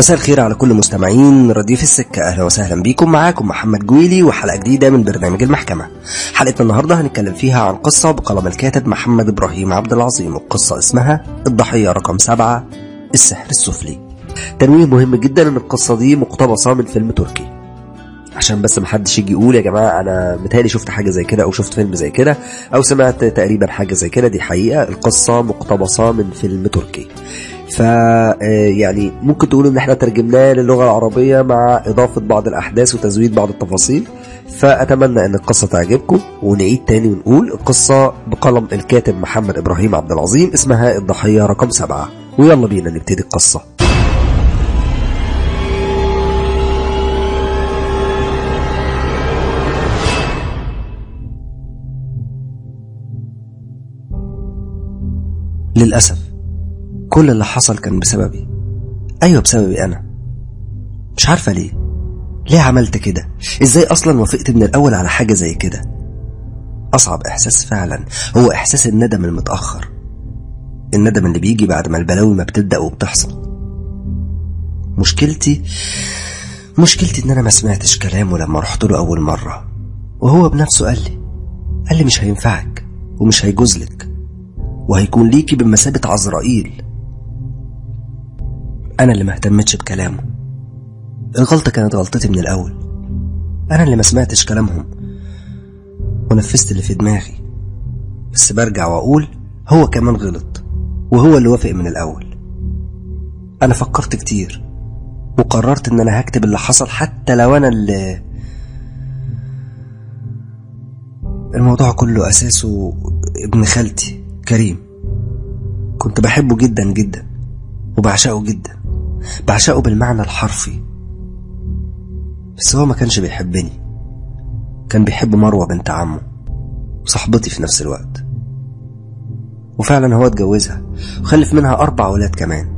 مساء الخير على كل مستمعين رديف السكة أهلا وسهلا بيكم معاكم محمد جويلي وحلقة جديدة من برنامج المحكمة حلقتنا النهاردة هنتكلم فيها عن قصة بقلم الكاتب محمد إبراهيم عبد العظيم والقصة اسمها الضحية رقم سبعة السحر السفلي تنويه مهم جدا ان القصة دي مقتبسة من فيلم تركي عشان بس محدش يجي يقول يا جماعة أنا متهيألي شفت حاجة زي كده أو شفت فيلم زي كده أو سمعت تقريبا حاجة زي كده دي حقيقة القصة مقتبسة من فيلم تركي ف يعني ممكن تقول ان احنا ترجمناه للغه العربيه مع اضافه بعض الاحداث وتزويد بعض التفاصيل فاتمنى ان القصه تعجبكم ونعيد تاني ونقول القصه بقلم الكاتب محمد ابراهيم عبد العظيم اسمها الضحيه رقم سبعة ويلا بينا نبتدي القصه للأسف كل اللي حصل كان بسببي أيوة بسببي أنا مش عارفة ليه ليه عملت كده إزاي أصلا وافقت من الأول على حاجة زي كده أصعب إحساس فعلا هو إحساس الندم المتأخر الندم اللي بيجي بعد ما البلاوي ما بتبدأ وبتحصل مشكلتي مشكلتي إن أنا ما سمعتش كلامه لما رحت له أول مرة وهو بنفسه قال لي قال لي مش هينفعك ومش هيجوزلك وهيكون ليكي بمثابة عزرائيل أنا اللي ما اهتمتش بكلامه الغلطة كانت غلطتي من الأول أنا اللي ما سمعتش كلامهم ونفذت اللي في دماغي بس برجع وأقول هو كمان غلط وهو اللي وافق من الأول أنا فكرت كتير وقررت إن أنا هكتب اللي حصل حتى لو أنا اللي الموضوع كله أساسه ابن خالتي كريم كنت بحبه جدا جدا وبعشقه جدا بعشقه بالمعنى الحرفي بس هو ما كانش بيحبني كان بيحب مروة بنت عمه وصاحبتي في نفس الوقت وفعلا هو اتجوزها وخلف منها أربع أولاد كمان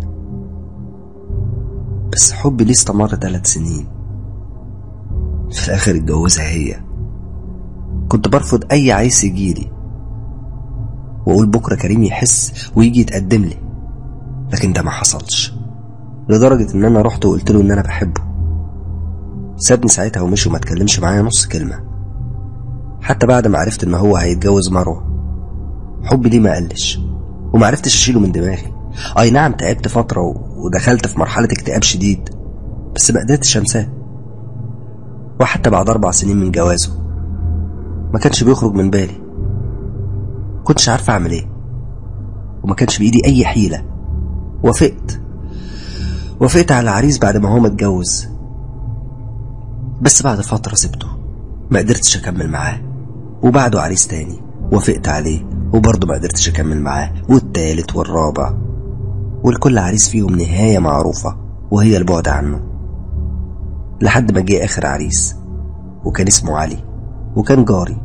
بس حبي ليه استمر ثلاث سنين في الآخر اتجوزها هي كنت برفض أي عيس يجيلي وأقول بكرة كريم يحس ويجي يتقدم لي لكن ده ما حصلش لدرجة إن أنا رحت وقلت له إن أنا بحبه سابني ساعتها ومشي وما اتكلمش معايا نص كلمة حتى بعد ما عرفت إن هو هيتجوز مروة حبي ليه ما قلش وما عرفتش أشيله من دماغي أي نعم تعبت فترة ودخلت في مرحلة اكتئاب شديد بس ما قدرتش أنساه وحتى بعد أربع سنين من جوازه ما كانش بيخرج من بالي كنتش عارف أعمل إيه وما كانش بإيدي أي حيلة وافقت وافقت على العريس بعد ما هو متجوز بس بعد فترة سبته ما قدرتش أكمل معاه وبعده عريس تاني وافقت عليه وبرضه ما قدرتش أكمل معاه والتالت والرابع والكل عريس فيهم نهاية معروفة وهي البعد عنه لحد ما جه آخر عريس وكان اسمه علي وكان جاري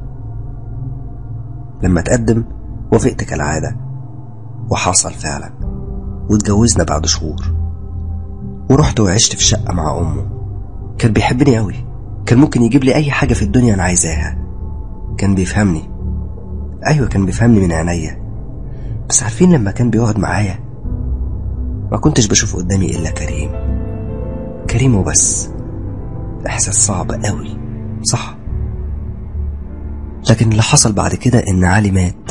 لما تقدم وافقت كالعادة وحصل فعلا واتجوزنا بعد شهور ورحت وعشت في شقة مع أمه كان بيحبني أوي كان ممكن يجيب لي أي حاجة في الدنيا أنا عايزاها كان بيفهمني أيوة كان بيفهمني من عينيا بس عارفين لما كان بيقعد معايا ما كنتش بشوف قدامي إلا كريم كريم وبس إحساس صعب أوي صح لكن اللي حصل بعد كده إن علي مات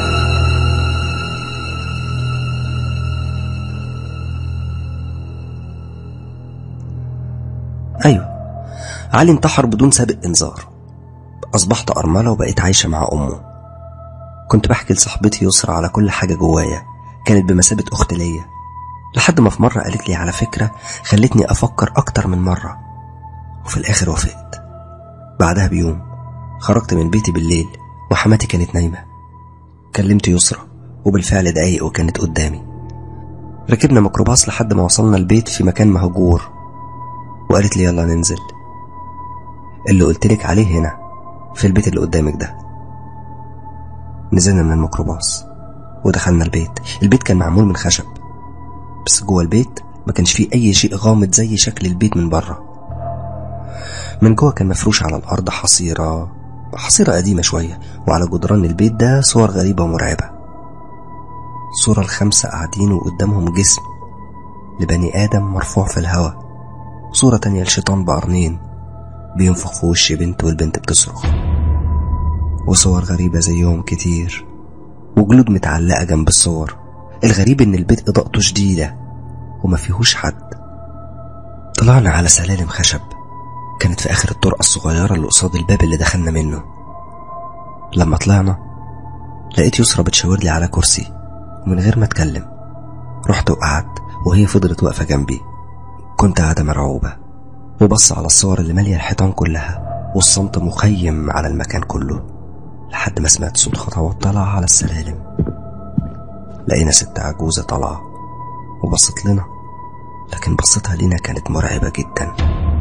أيوة علي انتحر بدون سابق إنذار أصبحت أرملة وبقيت عايشة مع أمه كنت بحكي لصاحبتي يسرى على كل حاجة جوايا كانت بمثابة أخت ليا لحد ما في مرة قالت لي على فكرة خلتني أفكر أكتر من مرة وفي الآخر وافقت بعدها بيوم خرجت من بيتي بالليل وحماتي كانت نايمة كلمت يسرى وبالفعل دقايق وكانت قدامي ركبنا ميكروباص لحد ما وصلنا البيت في مكان مهجور وقالت لي يلا ننزل اللي قلتلك عليه هنا في البيت اللي قدامك ده نزلنا من الميكروباص ودخلنا البيت البيت كان معمول من خشب بس جوه البيت ما كانش فيه أي شيء غامض زي شكل البيت من بره من جوه كان مفروش على الأرض حصيرة حصيرة قديمة شوية وعلى جدران البيت ده صور غريبة ومرعبة صورة الخمسة قاعدين وقدامهم جسم لبني آدم مرفوع في الهوا صورة تانية لشيطان بقرنين بينفخ في وش بنت والبنت بتصرخ وصور غريبة زيهم كتير وجلود متعلقة جنب الصور الغريب إن البيت إضاءته شديدة وما فيهوش حد طلعنا على سلالم خشب كانت في آخر الطرقة الصغيرة اللي قصاد الباب اللي دخلنا منه لما طلعنا لقيت يسرى بتشاور لي على كرسي ومن غير ما اتكلم رحت وقعدت وهي فضلت واقفة جنبي كنت قاعدة مرعوبة وبص على الصور اللي مالية الحيطان كلها والصمت مخيم على المكان كله لحد ما سمعت صوت خطوات طالعة على السلالم لقينا ست عجوزة طالعة وبصت لنا لكن بصتها لينا كانت مرعبة جدا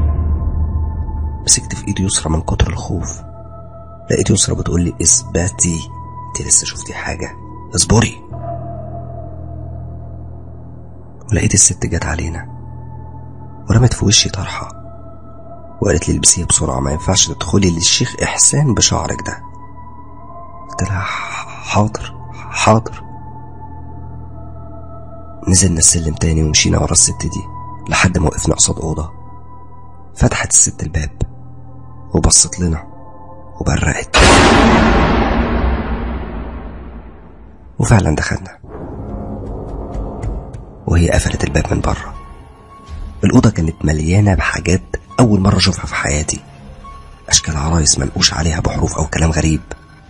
مسكت في ايدي يسرى من كتر الخوف لقيت يسرى بتقول لي اثبتي انت لسه شفتي حاجة اصبري ولقيت الست جت علينا ورمت في وشي طرحة وقالت لي البسيها بسرعة ما ينفعش تدخلي للشيخ إحسان بشعرك ده قلت لها حاضر حاضر نزلنا السلم تاني ومشينا ورا الست دي لحد ما وقفنا قصاد أوضة فتحت الست الباب وبصت لنا وبرقت وفعلا دخلنا وهي قفلت الباب من بره الأوضة كانت مليانة بحاجات أول مرة أشوفها في حياتي أشكال عرايس منقوش عليها بحروف أو كلام غريب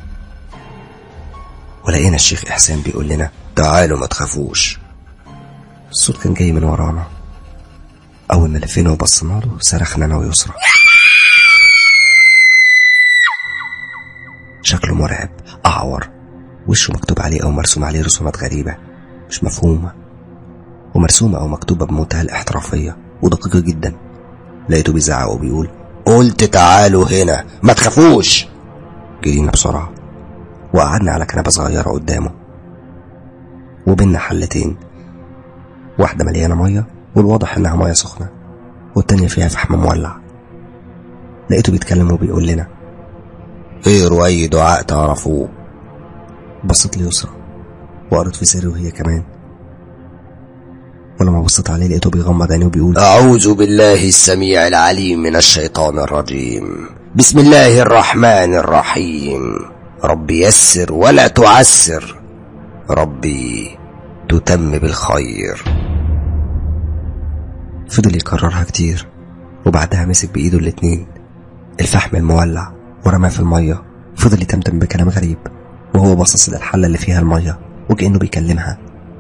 ولقينا الشيخ إحسان بيقول لنا تعالوا ما تخافوش الصوت كان جاي من ورانا أول ما لفينا وبصينا له صرخنا أنا ويسرى شكله مرعب أعور وشه مكتوب عليه أو مرسوم عليه رسومات غريبة مش مفهومة ومرسومة أو مكتوبة بمنتهى الاحترافية ودقيقة جدا لقيته بيزعق وبيقول قلت تعالوا هنا ما تخافوش جرينا بسرعة وقعدنا على كنبة صغيرة قدامه وبينا حلتين واحدة مليانة مية والواضح إنها مية سخنة والتانية فيها فحم مولع لقيته بيتكلم وبيقول لنا اقروا أي دعاء تعرفوه بصيت ليسرى وقرت في سري وهي كمان ولما بصيت عليه لقيته بيغمض عينيه وبيقول أعوذ بالله السميع العليم من الشيطان الرجيم بسم الله الرحمن الرحيم ربي يسر ولا تعسر ربي تتم بالخير فضل يكررها كتير وبعدها مسك بإيده الاتنين الفحم المولع ورماه في المية فضل يتمتم بكلام غريب وهو باصص للحلة اللي فيها المية وكأنه بيكلمها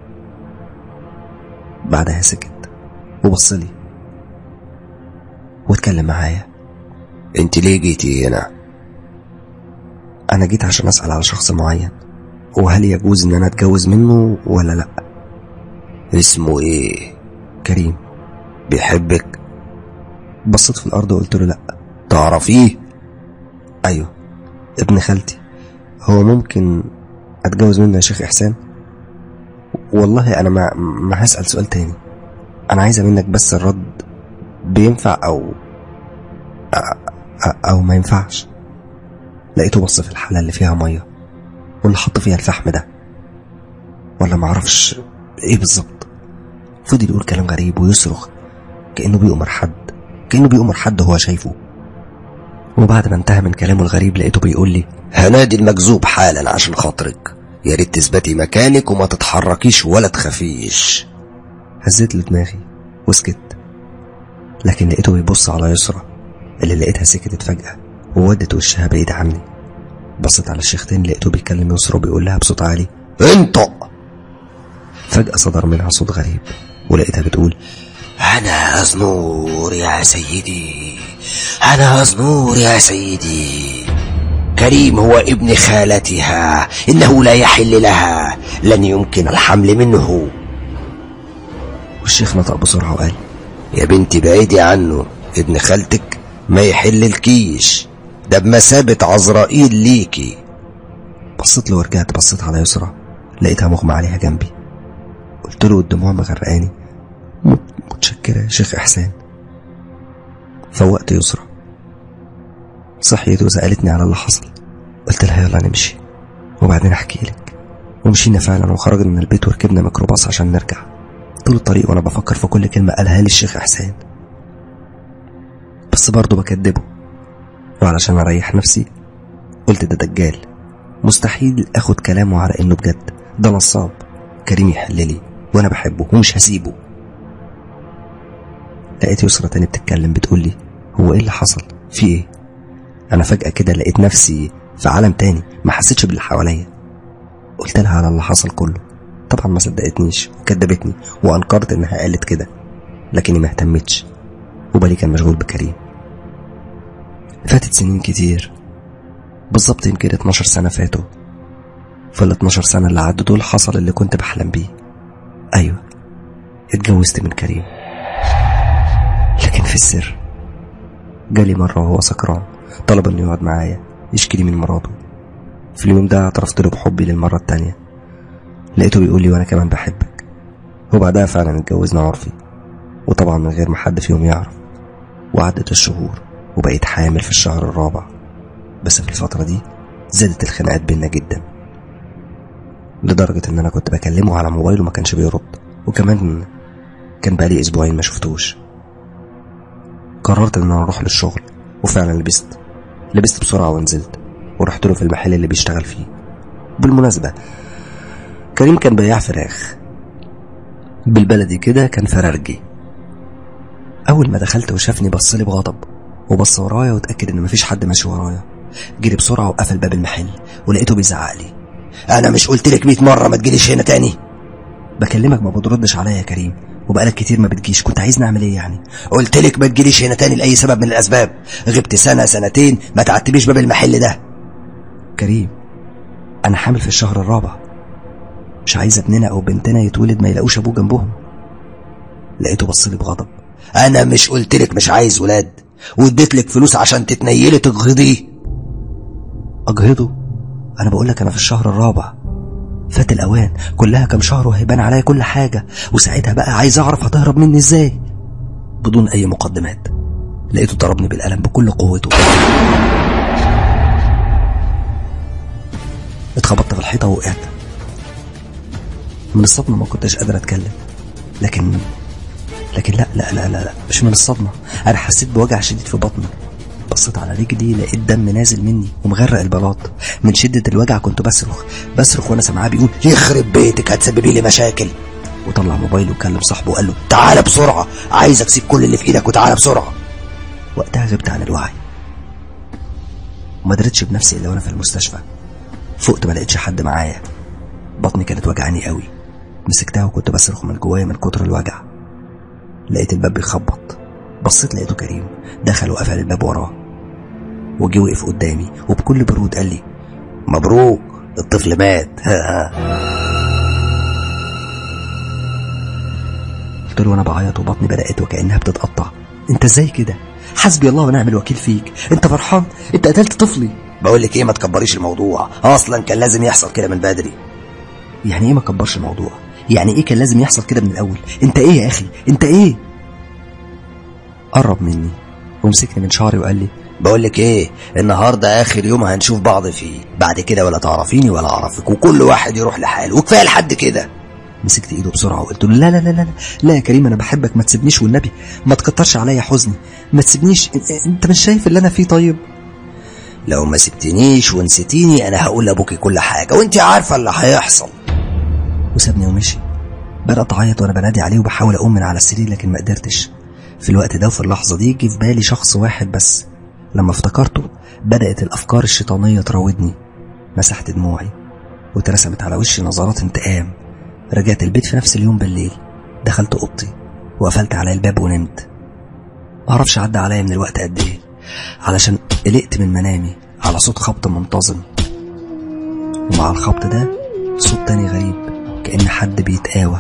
بعدها سكت وبصلي واتكلم معايا انت ليه جيتي هنا أنا جيت عشان أسأل على شخص معين وهل يجوز إن أنا أتجوز منه ولا لأ اسمه ايه كريم بيحبك بصيت في الأرض وقلت له لأ تعرفيه أيوه ابن خالتي هو ممكن أتجوز منه يا شيخ إحسان والله أنا ما, ما هسأل سؤال تاني أنا عايزة منك بس الرد بينفع أو أو ما ينفعش لقيته بص في الحلة اللي فيها مية واللي حط فيها الفحم ده ولا معرفش ايه بالظبط فضل يقول كلام غريب ويصرخ كأنه بيأمر حد كأنه بيأمر حد هو شايفه وبعد ما انتهى من كلامه الغريب لقيته بيقول لي هنادي المكذوب حالا عشان خاطرك يا ريت تثبتي مكانك وما تتحركيش ولا تخافيش هزيت له دماغي وسكت لكن لقيته بيبص على يسرى اللي لقيتها سكتت فجأة وودت وشها بعيد عني بصيت على الشيخ تاني لقيته بيكلم يسرى وبيقول لها بصوت عالي انطق فجأة صدر منها صوت غريب ولقيتها بتقول أنا أزنور يا سيدي أنا أزنور يا سيدي كريم هو ابن خالتها إنه لا يحل لها لن يمكن الحمل منه والشيخ نطق بسرعة وقال يا بنتي بعيدي عنه ابن خالتك ما يحل الكيش ده بمثابة عزرائيل ليكي بصيت له ورجعت بصيت على يسرى لقيتها مغمى عليها جنبي قلت له والدموع مغرقاني متشكرة يا شيخ إحسان فوقت يسرى صحيت وسألتني على اللي حصل قلت لها يلا نمشي وبعدين أحكي لك ومشينا فعلا وخرجنا من البيت وركبنا ميكروباص عشان نرجع طول الطريق وانا بفكر في كل كلمة قالها لي الشيخ احسان بس برضه بكدبه وعلشان اريح نفسي قلت ده دجال مستحيل اخد كلامه على انه بجد ده نصاب كريم يحللي وانا بحبه ومش هسيبه لقيت يسرا تاني بتتكلم بتقول لي هو ايه اللي حصل في ايه انا فجأة كده لقيت نفسي في عالم تاني ما حسيتش باللي حواليا قلت لها على اللي حصل كله طبعا ما صدقتنيش وكدبتني وانكرت انها قالت كده لكني ما اهتمتش وبالي كان مشغول بكريم فاتت سنين كتير بالظبط يمكن 12 سنة فاتوا في ال 12 سنة اللي عدوا دول حصل اللي كنت بحلم بيه أيوة اتجوزت من كريم لكن في السر جالي مرة وهو سكران طلب انه يقعد معايا يشكي لي من مراته في اليوم ده اعترفت له بحبي للمرة التانية لقيته بيقول لي وانا كمان بحبك وبعدها فعلا اتجوزنا عرفي وطبعا من غير ما حد فيهم يعرف وعدت الشهور وبقيت حامل في الشهر الرابع بس في الفترة دي زادت الخناقات بينا جدا لدرجة ان انا كنت بكلمه على موبايله ما كانش بيرد وكمان كان بقالي اسبوعين ما شفتوش قررت ان انا اروح للشغل وفعلا لبست لبست بسرعة ونزلت ورحت له في المحل اللي بيشتغل فيه بالمناسبة كريم كان بياع فراخ بالبلدي كده كان فرارجي أول ما دخلت وشافني بصلي بغضب وبص ورايا واتأكد إن مفيش حد ماشي ورايا جري بسرعة وقفل باب المحل ولقيته بيزعق لي انا مش قلت لك 100 مره ما تجيليش هنا تاني بكلمك ما بتردش عليا يا كريم وبقالك كتير ما بتجيش كنت عايز نعمل ايه يعني قلت لك ما تجيليش هنا تاني لاي سبب من الاسباب غبت سنه سنتين ما تعتبيش باب المحل ده كريم انا حامل في الشهر الرابع مش عايز ابننا او بنتنا يتولد ما يلاقوش ابوه جنبهم لقيته بصلي بغضب انا مش قلت لك مش عايز ولاد واديت لك فلوس عشان تتنيلي تجهضيه اجهضه انا بقول لك انا في الشهر الرابع فات الاوان كلها كام شهر وهيبان عليا كل حاجه وساعتها بقى عايز اعرف هتهرب مني ازاي بدون اي مقدمات لقيته ضربني بالقلم بكل قوته اتخبطت في الحيطه ووقعت من الصدمه ما كنتش قادر اتكلم لكن لكن لا لا لا لا, لا مش من الصدمه انا حسيت بوجع شديد في بطني بصيت على رجلي لقيت دم نازل مني ومغرق البلاط من شدة الوجع كنت بصرخ بصرخ وانا سامعاه بيقول يخرب بيتك هتسببي لي مشاكل وطلع موبايله وكلم صاحبه وقال له تعالى بسرعه عايزك سيب كل اللي في ايدك وتعالى بسرعه وقتها غبت عن الوعي وما دريتش بنفسي الا وانا في المستشفى فقت ما لقيتش حد معايا بطني كانت وجعاني قوي مسكتها وكنت بصرخ من جوايا من كتر الوجع لقيت الباب بيخبط بصيت لقيته كريم دخل وقفل الباب وراه وجي وقف قدامي وبكل برود قال لي مبروك الطفل مات قلت له وانا بعيط وبطني بدات وكانها بتتقطع انت ازاي كده حسبي الله ونعم الوكيل فيك انت فرحان انت قتلت طفلي بقول لك ايه ما تكبريش الموضوع اصلا كان لازم يحصل كده من بدري يعني ايه ما كبرش الموضوع يعني ايه كان لازم يحصل كده من الاول انت ايه يا اخي انت ايه قرب مني ومسكني من شعري وقال لي بقول لك ايه النهارده اخر يوم هنشوف بعض فيه بعد كده ولا تعرفيني ولا اعرفك وكل واحد يروح لحاله وكفايه لحد كده مسكت ايده بسرعه وقلت له لا لا لا لا لا يا كريم انا بحبك ما تسيبنيش والنبي ما تكترش عليا حزني ما تسيبنيش انت مش شايف اللي انا فيه طيب لو ما سبتنيش ونسيتيني انا هقول لابوكي كل حاجه وانت عارفه اللي هيحصل وسابني ومشي بدات اعيط وانا بنادي عليه وبحاول اقوم من على السرير لكن ما قدرتش في الوقت ده وفي اللحظه دي جه في بالي شخص واحد بس لما افتكرته بدات الافكار الشيطانيه تراودني مسحت دموعي واترسمت على وشي نظرات انتقام رجعت البيت في نفس اليوم بالليل دخلت اوضتي وقفلت على الباب ونمت معرفش عدى عليا من الوقت قد ايه علشان قلقت من منامي على صوت خبط منتظم ومع الخبط ده صوت تاني غريب كأن حد بيتقاوى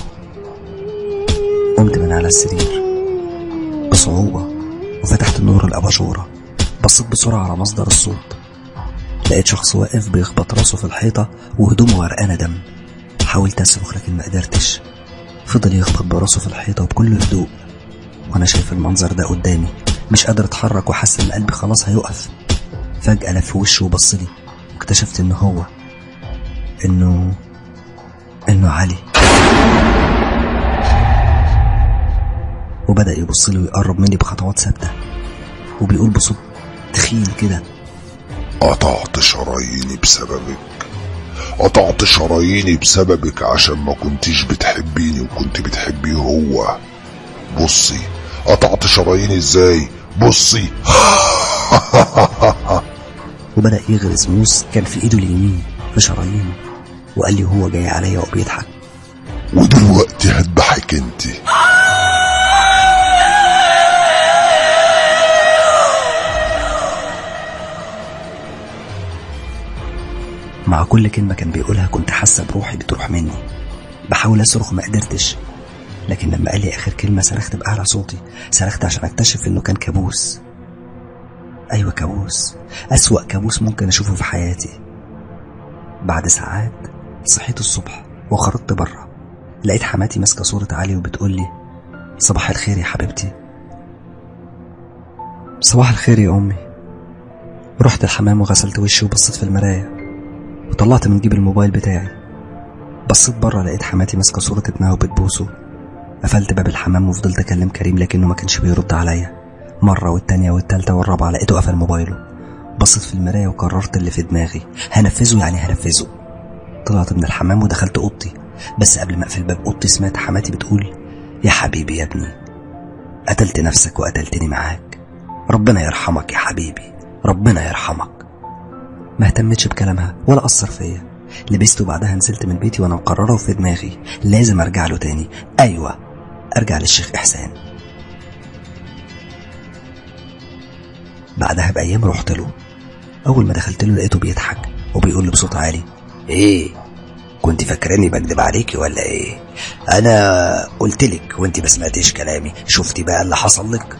قمت من على السرير بصعوبة وفتحت النور الأباجورة بصيت بسرعة على مصدر الصوت لقيت شخص واقف بيخبط راسه في الحيطة وهدومه غرقانة دم حاولت أصرخ لكن ما قدرتش فضل يخبط براسه في الحيطة وبكل هدوء وأنا شايف المنظر ده قدامي مش قادر أتحرك وحاسس إن قلبي خلاص هيقف فجأة لف وشه وبصلي واكتشفت إن هو إنه إنه علي وبدأ يبص لي ويقرب مني بخطوات ثابتة وبيقول بصوت تخين كده قطعت شراييني بسببك قطعت شراييني بسببك عشان ما كنتيش بتحبيني وكنت بتحبيه هو بصي قطعت شراييني ازاي بصي وبدأ يغرز موس كان في ايده اليمين في شرايينه وقال لي وهو جاي عليا وبيضحك ودلوقتي هذبحك انت مع كل كلمة كان بيقولها كنت حاسة بروحي بتروح مني بحاول أصرخ ما قدرتش لكن لما قال لي آخر كلمة صرخت بأعلى صوتي صرخت عشان أكتشف إنه كان كابوس أيوة كابوس أسوأ كابوس ممكن أشوفه في حياتي بعد ساعات صحيت الصبح وخرجت بره لقيت حماتي ماسكة صورة علي وبتقول لي صباح الخير يا حبيبتي صباح الخير يا أمي رحت الحمام وغسلت وشي وبصيت في المراية وطلعت من جيب الموبايل بتاعي بصيت بره لقيت حماتي ماسكة صورة ابنها وبتبوسه قفلت باب الحمام وفضلت أكلم كريم لكنه ما كانش بيرد عليا مرة والتانية والتالتة والرابعة لقيته قفل موبايله بصيت في المراية وقررت اللي في دماغي هنفذه يعني هنفذه طلعت من الحمام ودخلت أوضتي بس قبل ما أقفل باب أوضتي سمعت حماتي بتقول يا حبيبي يا ابني قتلت نفسك وقتلتني معاك ربنا يرحمك يا حبيبي ربنا يرحمك ما اهتمتش بكلامها ولا أثر فيا لبست وبعدها نزلت من بيتي وأنا مقررة وفي دماغي لازم أرجع له تاني أيوة أرجع للشيخ إحسان بعدها بأيام رحت له أول ما دخلت له لقيته بيضحك وبيقول لي بصوت عالي ايه كنت فاكراني بكدب عليكي ولا ايه انا قلتلك وانت ما سمعتيش كلامي شفتي بقى اللي حصل لك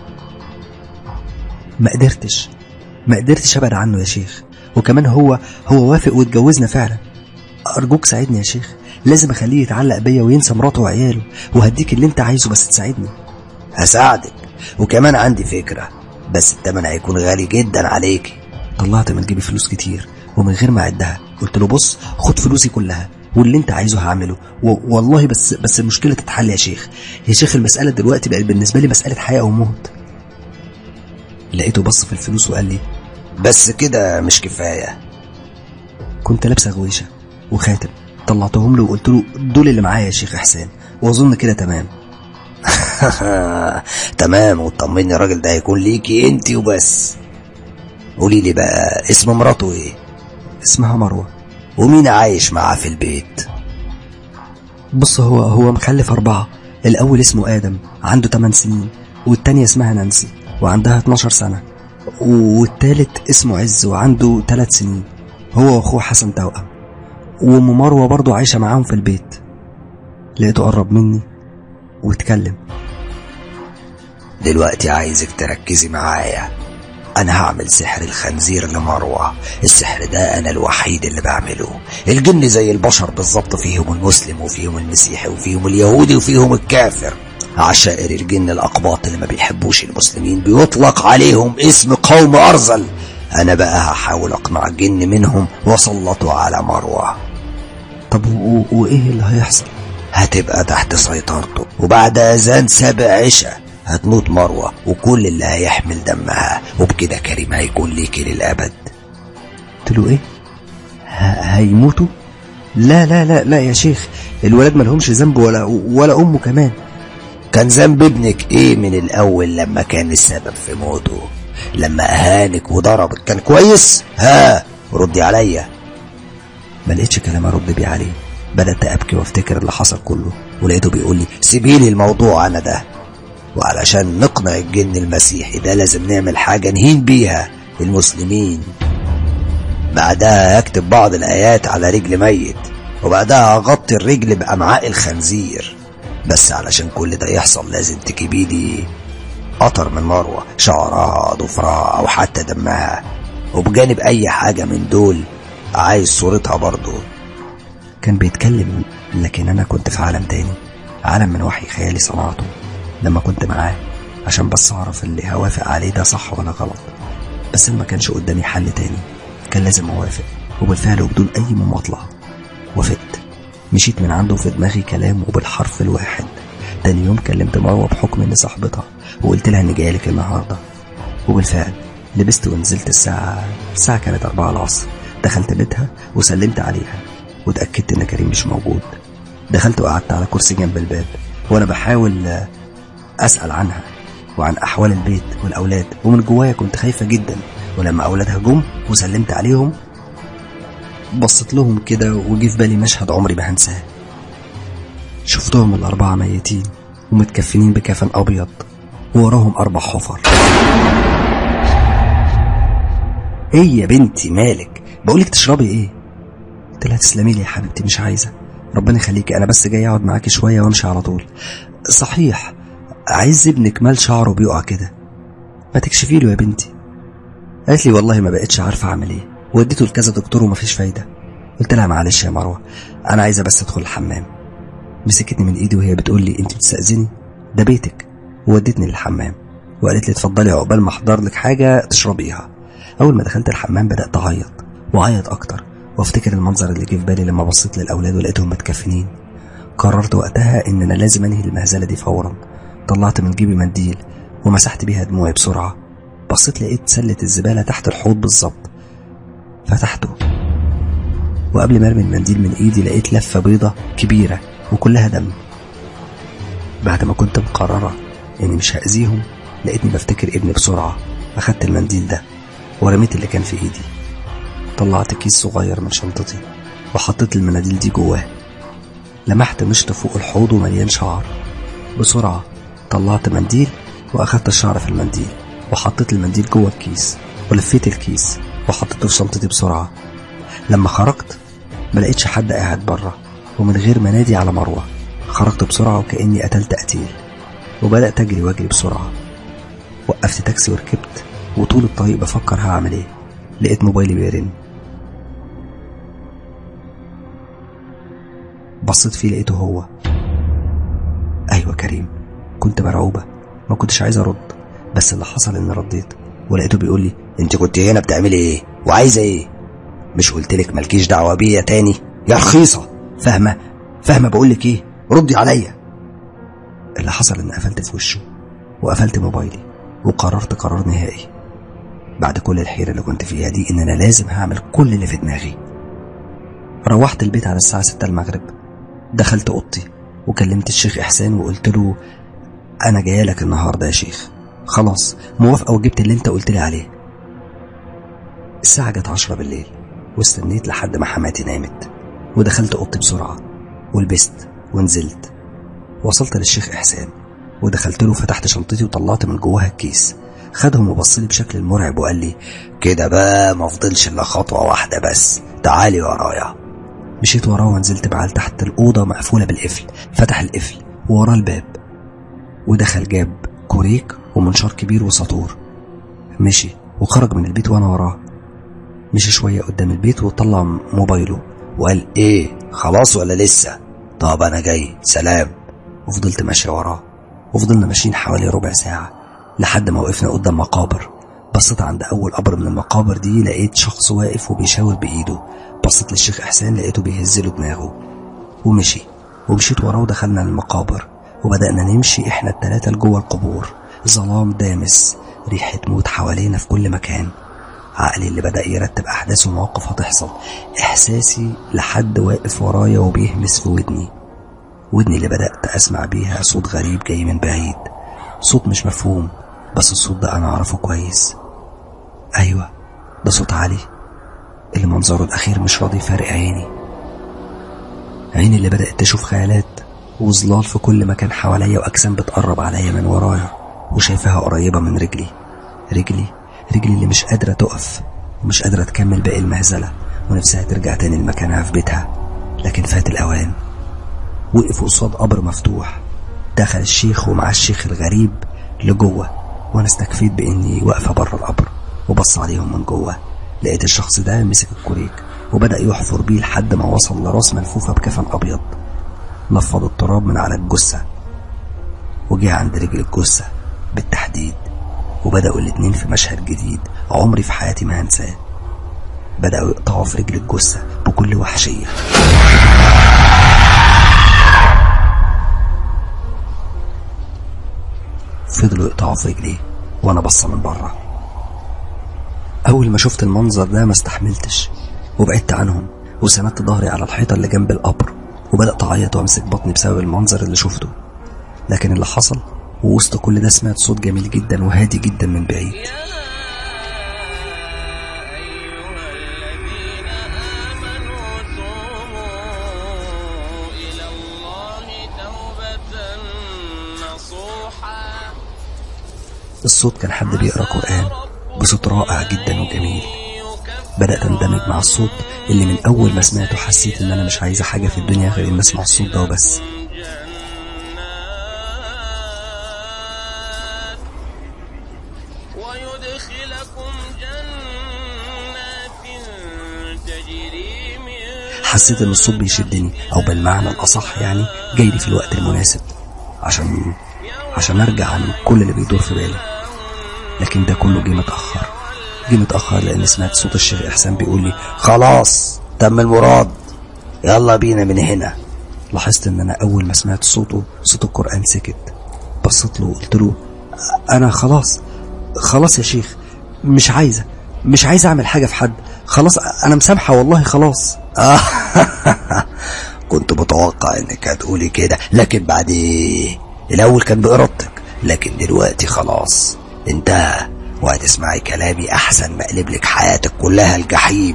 ما قدرتش ما قدرتش ابعد عنه يا شيخ وكمان هو هو وافق واتجوزنا فعلا ارجوك ساعدني يا شيخ لازم اخليه يتعلق بيا وينسى مراته وعياله وهديك اللي انت عايزه بس تساعدني هساعدك وكمان عندي فكرة بس التمن هيكون غالي جدا عليكي طلعت من جيبي فلوس كتير ومن غير ما اعدها قلت له بص خد فلوسي كلها واللي انت عايزه هعمله و- والله بس بس المشكله تتحل يا شيخ يا شيخ المساله دلوقتي بقت بالنسبه لي مساله حياه او موت لقيته بص في الفلوس وقال لي بس كده مش كفاية كنت لابسه غويشه وخاتم طلعتهم له وقلت له دول اللي معايا يا شيخ احسان واظن كده تمام تمام وطمني الراجل ده هيكون ليكي انت وبس قولي لي بقى اسم مراته ايه اسمها مروه ومين عايش معاه في البيت بص هو هو مخلف أربعة الأول اسمه آدم عنده 8 سنين والتانية اسمها نانسي وعندها 12 سنة والتالت اسمه عز وعنده 3 سنين هو وأخوه حسن توأم وأم مروة برضه عايشة معاهم في البيت لقيته قرب مني واتكلم دلوقتي عايزك تركزي معايا انا هعمل سحر الخنزير لمروة السحر ده انا الوحيد اللي بعمله الجن زي البشر بالظبط فيهم المسلم وفيهم المسيحي وفيهم اليهودي وفيهم الكافر عشائر الجن الأقباط اللي ما بيحبوش المسلمين بيطلق عليهم اسم قوم أرذل أنا بقى هحاول أقنع الجن منهم وسلطوا على مروة طب و- و- وإيه اللي هيحصل؟ هتبقى تحت سيطرته وبعد أذان سبع عشاء هتموت مروة وكل اللي هيحمل دمها وبكده كريم هيكون ليكي للأبد قلت له إيه؟ ه- هيموتوا؟ لا لا لا لا يا شيخ الولاد ملهمش ذنب ولا ولا أمه كمان كان ذنب ابنك ايه من الأول لما كان السبب في موته لما أهانك وضربك كان كويس ها ردي عليا ما لقيتش كلام ارد بيه عليه بدات ابكي وافتكر اللي حصل كله ولقيته بيقول لي سيبيلي الموضوع انا ده وعلشان نقنع الجن المسيحي ده لازم نعمل حاجة نهين بيها المسلمين بعدها هكتب بعض الآيات على رجل ميت وبعدها هغطي الرجل بأمعاء الخنزير بس علشان كل ده يحصل لازم تجيبيلي قطر من مروة شعرها ضفرها أو حتى دمها وبجانب أي حاجة من دول عايز صورتها برضو كان بيتكلم لكن انا كنت في عالم تاني عالم من وحي خيالي صنعته لما كنت معاه عشان بس اعرف اللي هوافق عليه ده صح ولا غلط بس ما كانش قدامي حل تاني كان لازم اوافق وبالفعل وبدون اي مماطله وافقت مشيت من عنده في دماغي كلام وبالحرف الواحد تاني يوم كلمت مروة بحكم إني صاحبتها وقلت لها إني جايلك النهاردة وبالفعل لبست ونزلت الساعة الساعة كانت أربعة العصر دخلت بيتها وسلمت عليها وتأكدت إن كريم مش موجود دخلت وقعدت على كرسي جنب الباب وأنا بحاول آه، أسأل عنها وعن أحوال البيت والأولاد ومن جوايا كنت خايفة جدا ولما أولادها جم وسلمت عليهم بصيت لهم كده وجي في بالي مشهد عمري ما هنساه شفتهم الأربعة ميتين ومتكفنين بكفن أبيض ووراهم أربع حفر ايه يا بنتي مالك بقولك تشربي ايه قلت لها تسلمي لي يا حبيبتي مش عايزه ربنا يخليكي انا بس جاي اقعد معاكي شويه وامشي على طول صحيح عايز ابنك مال شعره بيقع كده ما تكشفي له يا بنتي قالت لي والله ما بقتش عارفه اعمل ايه وديته لكذا دكتور ومفيش فايده قلت لها معلش يا مروه انا عايزه بس ادخل الحمام مسكتني من ايدي وهي بتقول لي انت بتستاذني ده بيتك وودتني للحمام وقالت لي اتفضلي عقبال ما احضر لك حاجه تشربيها اول ما دخلت الحمام بدات اعيط واعيط اكتر وافتكر المنظر اللي جه في بالي لما بصيت للاولاد ولقيتهم متكفنين قررت وقتها ان انا لازم انهي المهزله دي فورا طلعت من جيبي منديل ومسحت بيها دموعي بسرعه بصيت لقيت سله الزباله تحت الحوض بالظبط فتحته وقبل ما ارمي المنديل من ايدي لقيت لفه بيضه كبيره وكلها دم بعد ما كنت مقرره اني مش هاذيهم لقيتني بفتكر ابني بسرعه اخدت المنديل ده ورميت اللي كان في ايدي طلعت كيس صغير من شنطتي وحطيت المناديل دي جواه لمحت مشط فوق الحوض ومليان شعر بسرعة طلعت منديل وأخدت الشعر في المنديل وحطيت المنديل جوه الكيس ولفيت الكيس وحطيته في شنطتي بسرعة لما خرجت ملقيتش حد قاعد بره ومن غير ما نادي على مروة خرجت بسرعة وكأني قتلت قتيل وبدأت أجري وأجري بسرعة وقفت تاكسي وركبت وطول الطريق بفكر هعمل ايه لقيت موبايلي بيرن بصيت فيه لقيته هو ايوه كريم كنت مرعوبة ما كنتش عايز ارد بس اللي حصل اني رديت ولقيته بيقول لي انت كنت هنا بتعملي ايه وعايزه ايه مش قلتلك مالكيش دعوه بيا تاني يا رخيصه فاهمة فاهمة بقولك ايه ردي عليا اللي حصل اني قفلت في وشه وقفلت موبايلي وقررت قرار نهائي بعد كل الحيرة اللي كنت فيها دي ان انا لازم هعمل كل اللي في دماغي روحت البيت على الساعة ستة المغرب دخلت اوضتي وكلمت الشيخ احسان وقلت له انا جايه لك النهارده يا شيخ خلاص موافقه وجبت اللي انت قلت لي عليه الساعه جت عشرة بالليل واستنيت لحد ما حماتي نامت ودخلت اوضتي بسرعه ولبست ونزلت وصلت للشيخ احسان ودخلت له فتحت شنطتي وطلعت من جواها الكيس خدهم وبص لي بشكل مرعب وقال لي كده بقى ما فضلش الا خطوه واحده بس تعالي ورايا مشيت وراه ونزلت بعال تحت الأوضة مقفولة بالقفل فتح القفل ووراه الباب ودخل جاب كوريك ومنشار كبير وساطور مشي وخرج من البيت وانا وراه مشي شوية قدام البيت وطلع موبايله وقال ايه خلاص ولا لسه طب انا جاي سلام وفضلت ماشي وراه وفضلنا ماشيين حوالي ربع ساعة لحد ما وقفنا قدام مقابر بصيت عند أول قبر من المقابر دي لقيت شخص واقف وبيشاور بإيده بصيت للشيخ إحسان لقيته بيهز له دماغه ومشي ومشيت وراه ودخلنا المقابر وبدأنا نمشي إحنا التلاتة لجوه القبور ظلام دامس ريحة موت حوالينا في كل مكان عقلي اللي بدأ يرتب أحداث ومواقف هتحصل إحساسي لحد واقف ورايا وبيهمس في ودني ودني اللي بدأت أسمع بيها صوت غريب جاي من بعيد صوت مش مفهوم بس الصوت ده أنا أعرفه كويس أيوة ده صوت علي اللي منظره الأخير مش راضي يفارق عيني عيني اللي بدأت تشوف خيالات وظلال في كل مكان حواليا وأجسام بتقرب عليا من ورايا وشايفاها قريبة من رجلي رجلي رجلي اللي مش قادرة تقف ومش قادرة تكمل باقي المهزلة ونفسها ترجع تاني لمكانها في بيتها لكن فات الأوان وقفوا قصاد قبر مفتوح دخل الشيخ ومعاه الشيخ الغريب لجوه وانا استكفيت باني واقفه بره القبر وبص عليهم من جوه لقيت الشخص ده مسك الكوريك وبدا يحفر بيه لحد ما وصل لراس ملفوفه بكفن ابيض نفض التراب من على الجثه وجه عند رجل الجثه بالتحديد وبداوا الاتنين في مشهد جديد عمري في حياتي ما هنساه بداوا يقطعوا في رجل الجثه بكل وحشيه وفضلوا يقطعوا في رجليه وانا بصة من بره اول ما شفت المنظر ده ما استحملتش وبعدت عنهم وسندت ظهري على الحيطة اللي جنب القبر وبدأت أعيط وأمسك بطني بسبب المنظر اللي شفته لكن اللي حصل ووسط كل ده سمعت صوت جميل جدا وهادي جدا من بعيد أيها الذين آمنوا توبوا إلى الله توبة نصوحا الصوت كان حد بيقرأ قرآن بصوت رائع جدا وجميل بدأت اندمج مع الصوت اللي من أول ما سمعته حسيت إن أنا مش عايزة حاجة في الدنيا غير إن أسمع الصوت ده وبس جنات ويدخلكم جنات تجري من حسيت إن الصوت بيشدني أو بالمعنى الأصح يعني جاي لي في الوقت المناسب عشان عشان أرجع عن كل اللي بيدور في بالي لكن ده كله جه متأخر جه متأخر لأن سمعت صوت الشيخ إحسان بيقول لي خلاص تم المراد يلا بينا من هنا لاحظت ان انا اول ما سمعت صوته صوت القرآن سكت بصيت له وقلت له انا خلاص خلاص يا شيخ مش عايزة مش عايزة اعمل حاجة في حد خلاص انا مسامحة والله خلاص كنت متوقع انك هتقولي كده لكن بعدين الاول كان بارادتك لكن دلوقتي خلاص انتهى وهتسمعي كلامي احسن ما اقلب لك حياتك كلها الجحيم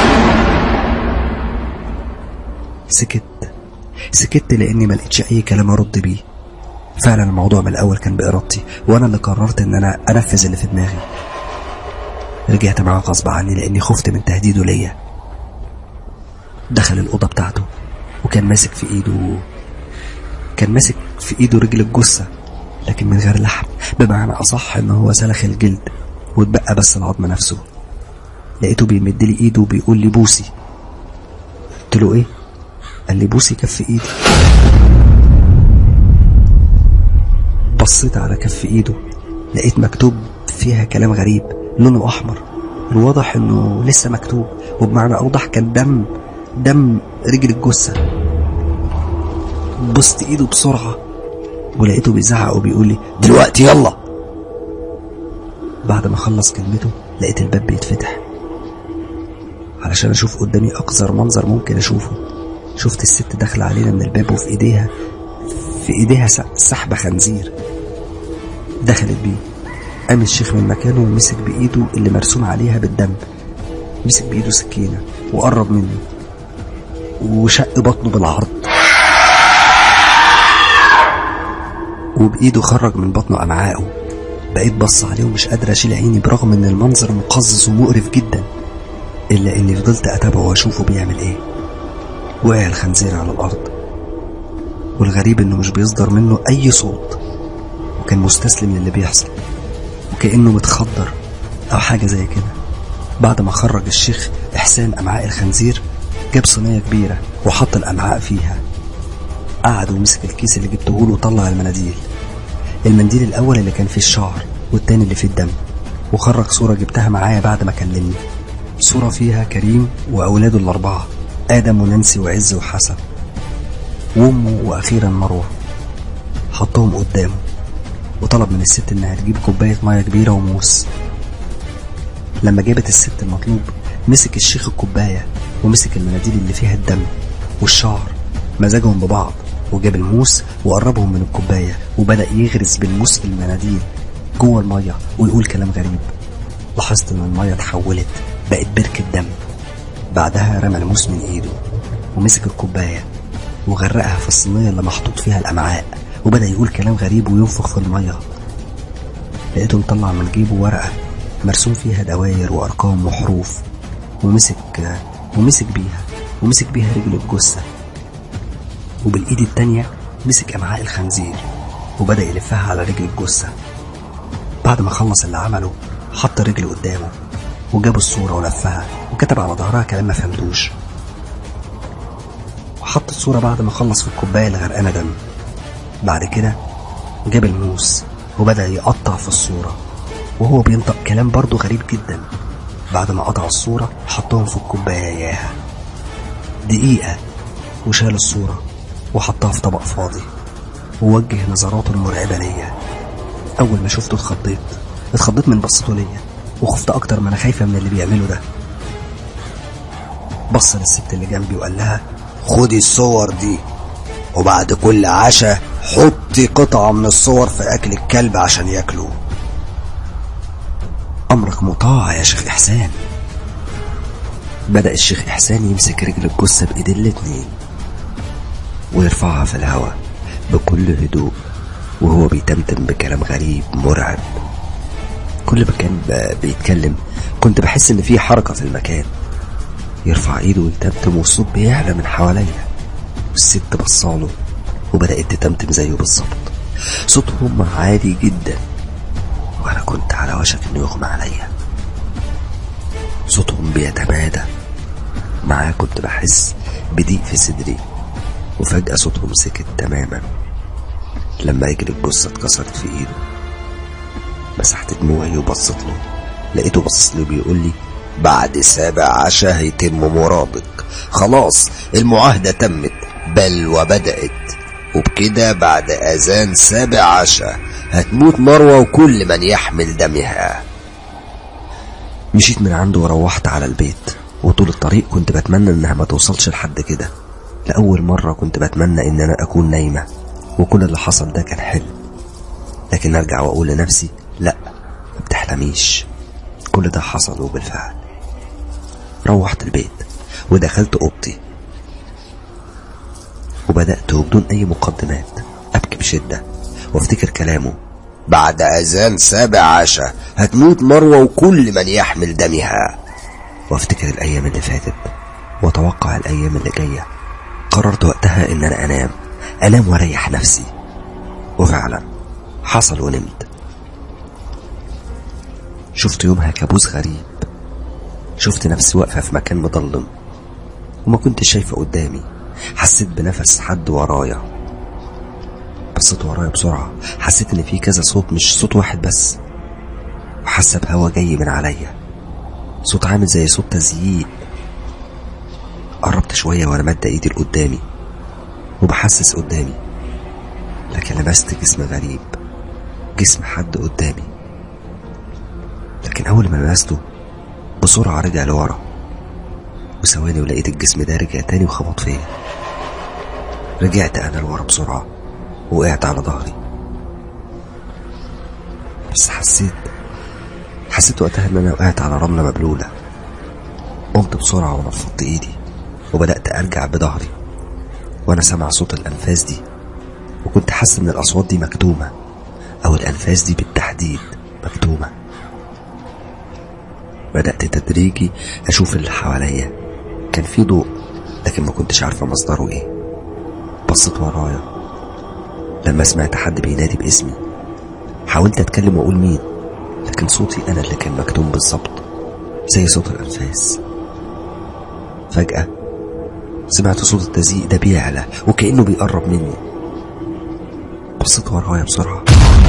سكت سكت لاني ما لقيتش اي كلام ارد بيه فعلا الموضوع من الاول كان بارادتي وانا اللي قررت ان انا انفذ اللي في دماغي رجعت معاه غصب عني لاني خفت من تهديده ليا دخل الاوضه بتاعته وكان ماسك في ايده كان ماسك في ايده رجل الجثه لكن من غير لحم بمعنى اصح ان هو سلخ الجلد واتبقى بس العظم نفسه لقيته بيمد لي ايده وبيقول لي بوسي قلت له ايه قال لي بوسي كف ايدي بصيت على كف ايده لقيت مكتوب فيها كلام غريب لونه احمر الواضح انه لسه مكتوب وبمعنى اوضح كان دم دم رجل الجثه بصت ايده بسرعه ولقيته بيزعق وبيقول لي دلوقتي يلا بعد ما خلص كلمته لقيت الباب بيتفتح علشان اشوف قدامي اقذر منظر ممكن اشوفه شفت الست داخله علينا من الباب وفي ايديها في ايديها س- سحبه خنزير دخلت بيه قام الشيخ من مكانه ومسك بايده اللي مرسوم عليها بالدم مسك بايده سكينه وقرب مني وشق بطنه بالعرض وبايده خرج من بطنه امعائه بقيت بص عليه ومش قادر اشيل عيني برغم ان المنظر مقزز ومقرف جدا الا اني فضلت اتابعه واشوفه بيعمل ايه وقع الخنزير على الارض والغريب انه مش بيصدر منه اي صوت وكان مستسلم للي بيحصل وكانه متخدر او حاجه زي كده بعد ما خرج الشيخ احسان امعاء الخنزير جاب صينيه كبيره وحط الامعاء فيها قعد ومسك الكيس اللي جبته له وطلع المناديل المنديل الاول اللي كان فيه الشعر والتاني اللي فيه الدم وخرج صوره جبتها معايا بعد ما كلمني صوره فيها كريم واولاده الاربعه ادم ونانسي وعز وحسن وامه واخيرا مروه حطهم قدامه وطلب من الست انها تجيب كوبايه ميه كبيره وموس لما جابت الست المطلوب مسك الشيخ الكوبايه ومسك المناديل اللي فيها الدم والشعر مزجهم ببعض وجاب الموس وقربهم من الكوبايه وبدا يغرز بالموس في المناديل جوه الميه ويقول كلام غريب لاحظت ان الميه اتحولت بقت بركه دم بعدها رمى الموس من ايده ومسك الكوبايه وغرقها في الصينيه اللي محطوط فيها الامعاء وبدا يقول كلام غريب وينفخ في الميه لقيته مطلع من جيبه ورقه مرسوم فيها دواير وارقام وحروف ومسك ومسك بيها ومسك بيها رجل الجثه وبالايد التانية مسك امعاء الخنزير وبدا يلفها على رجل الجثه بعد ما خلص اللي عمله حط رجل قدامه وجاب الصورة ولفها وكتب على ظهرها كلام ما فهمتوش وحط الصورة بعد ما خلص في الكوباية اللي غرقانة دم بعد كده جاب الموس وبدأ يقطع في الصورة وهو بينطق كلام برضه غريب جدا بعد ما قطع الصورة حطهم في الكوباية إياها دقيقة وشال الصورة وحطها في طبق فاضي ووجه نظراته المرعبة ليا أول ما شفته اتخضيت اتخضيت من بصته ليا وخفت أكتر ما أنا خايفة من اللي بيعمله ده بص للست اللي جنبي وقال لها خدي الصور دي وبعد كل عشاء حطي قطعة من الصور في أكل الكلب عشان ياكلوه أمرك مطاع يا شيخ إحسان بدأ الشيخ إحسان يمسك رجل الجثة بإيديه الاتنين ويرفعها في الهواء بكل هدوء وهو بيتمتم بكلام غريب مرعب كل ما كان ب- بيتكلم كنت بحس إن في حركة في المكان يرفع إيده ويتمتم والصوت بيعلى من حواليا والست بصاله وبدأت تتمتم زيه بالظبط صوتهم عالي جدا وأنا كنت على وشك إنه يغمى عليا صوتهم بيتمادى معاه كنت بحس بضيق في صدري وفجأة صوتهم سكت تماما لما رجل الجثة اتكسرت في ايده مسحت دموعي وبصت له لقيته باصص لي وبيقول لي بعد سابع عشاء هيتم مرادك خلاص المعاهدة تمت بل وبدأت وبكده بعد أذان سابع عشاء هتموت مروة وكل من يحمل دمها مشيت من عنده وروحت على البيت وطول الطريق كنت بتمنى انها ما توصلش لحد كده لأول مرة كنت بتمنى ان انا اكون نايمة وكل اللي حصل ده كان حلم لكن ارجع واقول لنفسي لا ما بتحلميش كل ده حصل وبالفعل روحت البيت ودخلت اوضتي وبدأت وبدون اي مقدمات ابكي بشدة وافتكر كلامه بعد أذان سابع عشاء هتموت مروة وكل من يحمل دمها وافتكر الايام اللي فاتت واتوقع الايام اللي جايه قررت وقتها ان انا انام انام واريح نفسي وفعلا حصل ونمت شفت يومها كابوس غريب شفت نفسي واقفه في مكان مظلم وما كنتش شايفه قدامي حسيت بنفس حد ورايا بصيت ورايا بسرعه حسيت ان في كذا صوت مش صوت واحد بس وحاسه بهوا جاي من عليا صوت عامل زي صوت تزييق قربت شوية وأنا مادة إيدي لقدامي وبحسس قدامي لكن لمست جسم غريب جسم حد قدامي لكن أول ما لمسته بسرعة رجع لورا وثواني ولقيت الجسم ده رجع تاني وخبط فيا رجعت أنا لورا بسرعة وقعت على ظهري بس حسيت حسيت وقتها ان انا وقعت على رملة مبلولة قمت بسرعة ونفضت ايدي وبدأت ارجع بظهري وانا سامع صوت الانفاس دي وكنت حاسس ان الاصوات دي مكتومة او الانفاس دي بالتحديد مكتومة بدأت تدريجي اشوف اللي حواليا كان في ضوء لكن ما كنتش عارفة مصدره ايه بصيت ورايا لما سمعت حد بينادي باسمي حاولت اتكلم واقول مين لكن صوتي أنا اللي كان مكتوم بالظبط زي صوت الأنفاس فجأة سمعت صوت التزييق ده بيعلى وكأنه بيقرب مني بصيت ورايا بسرعة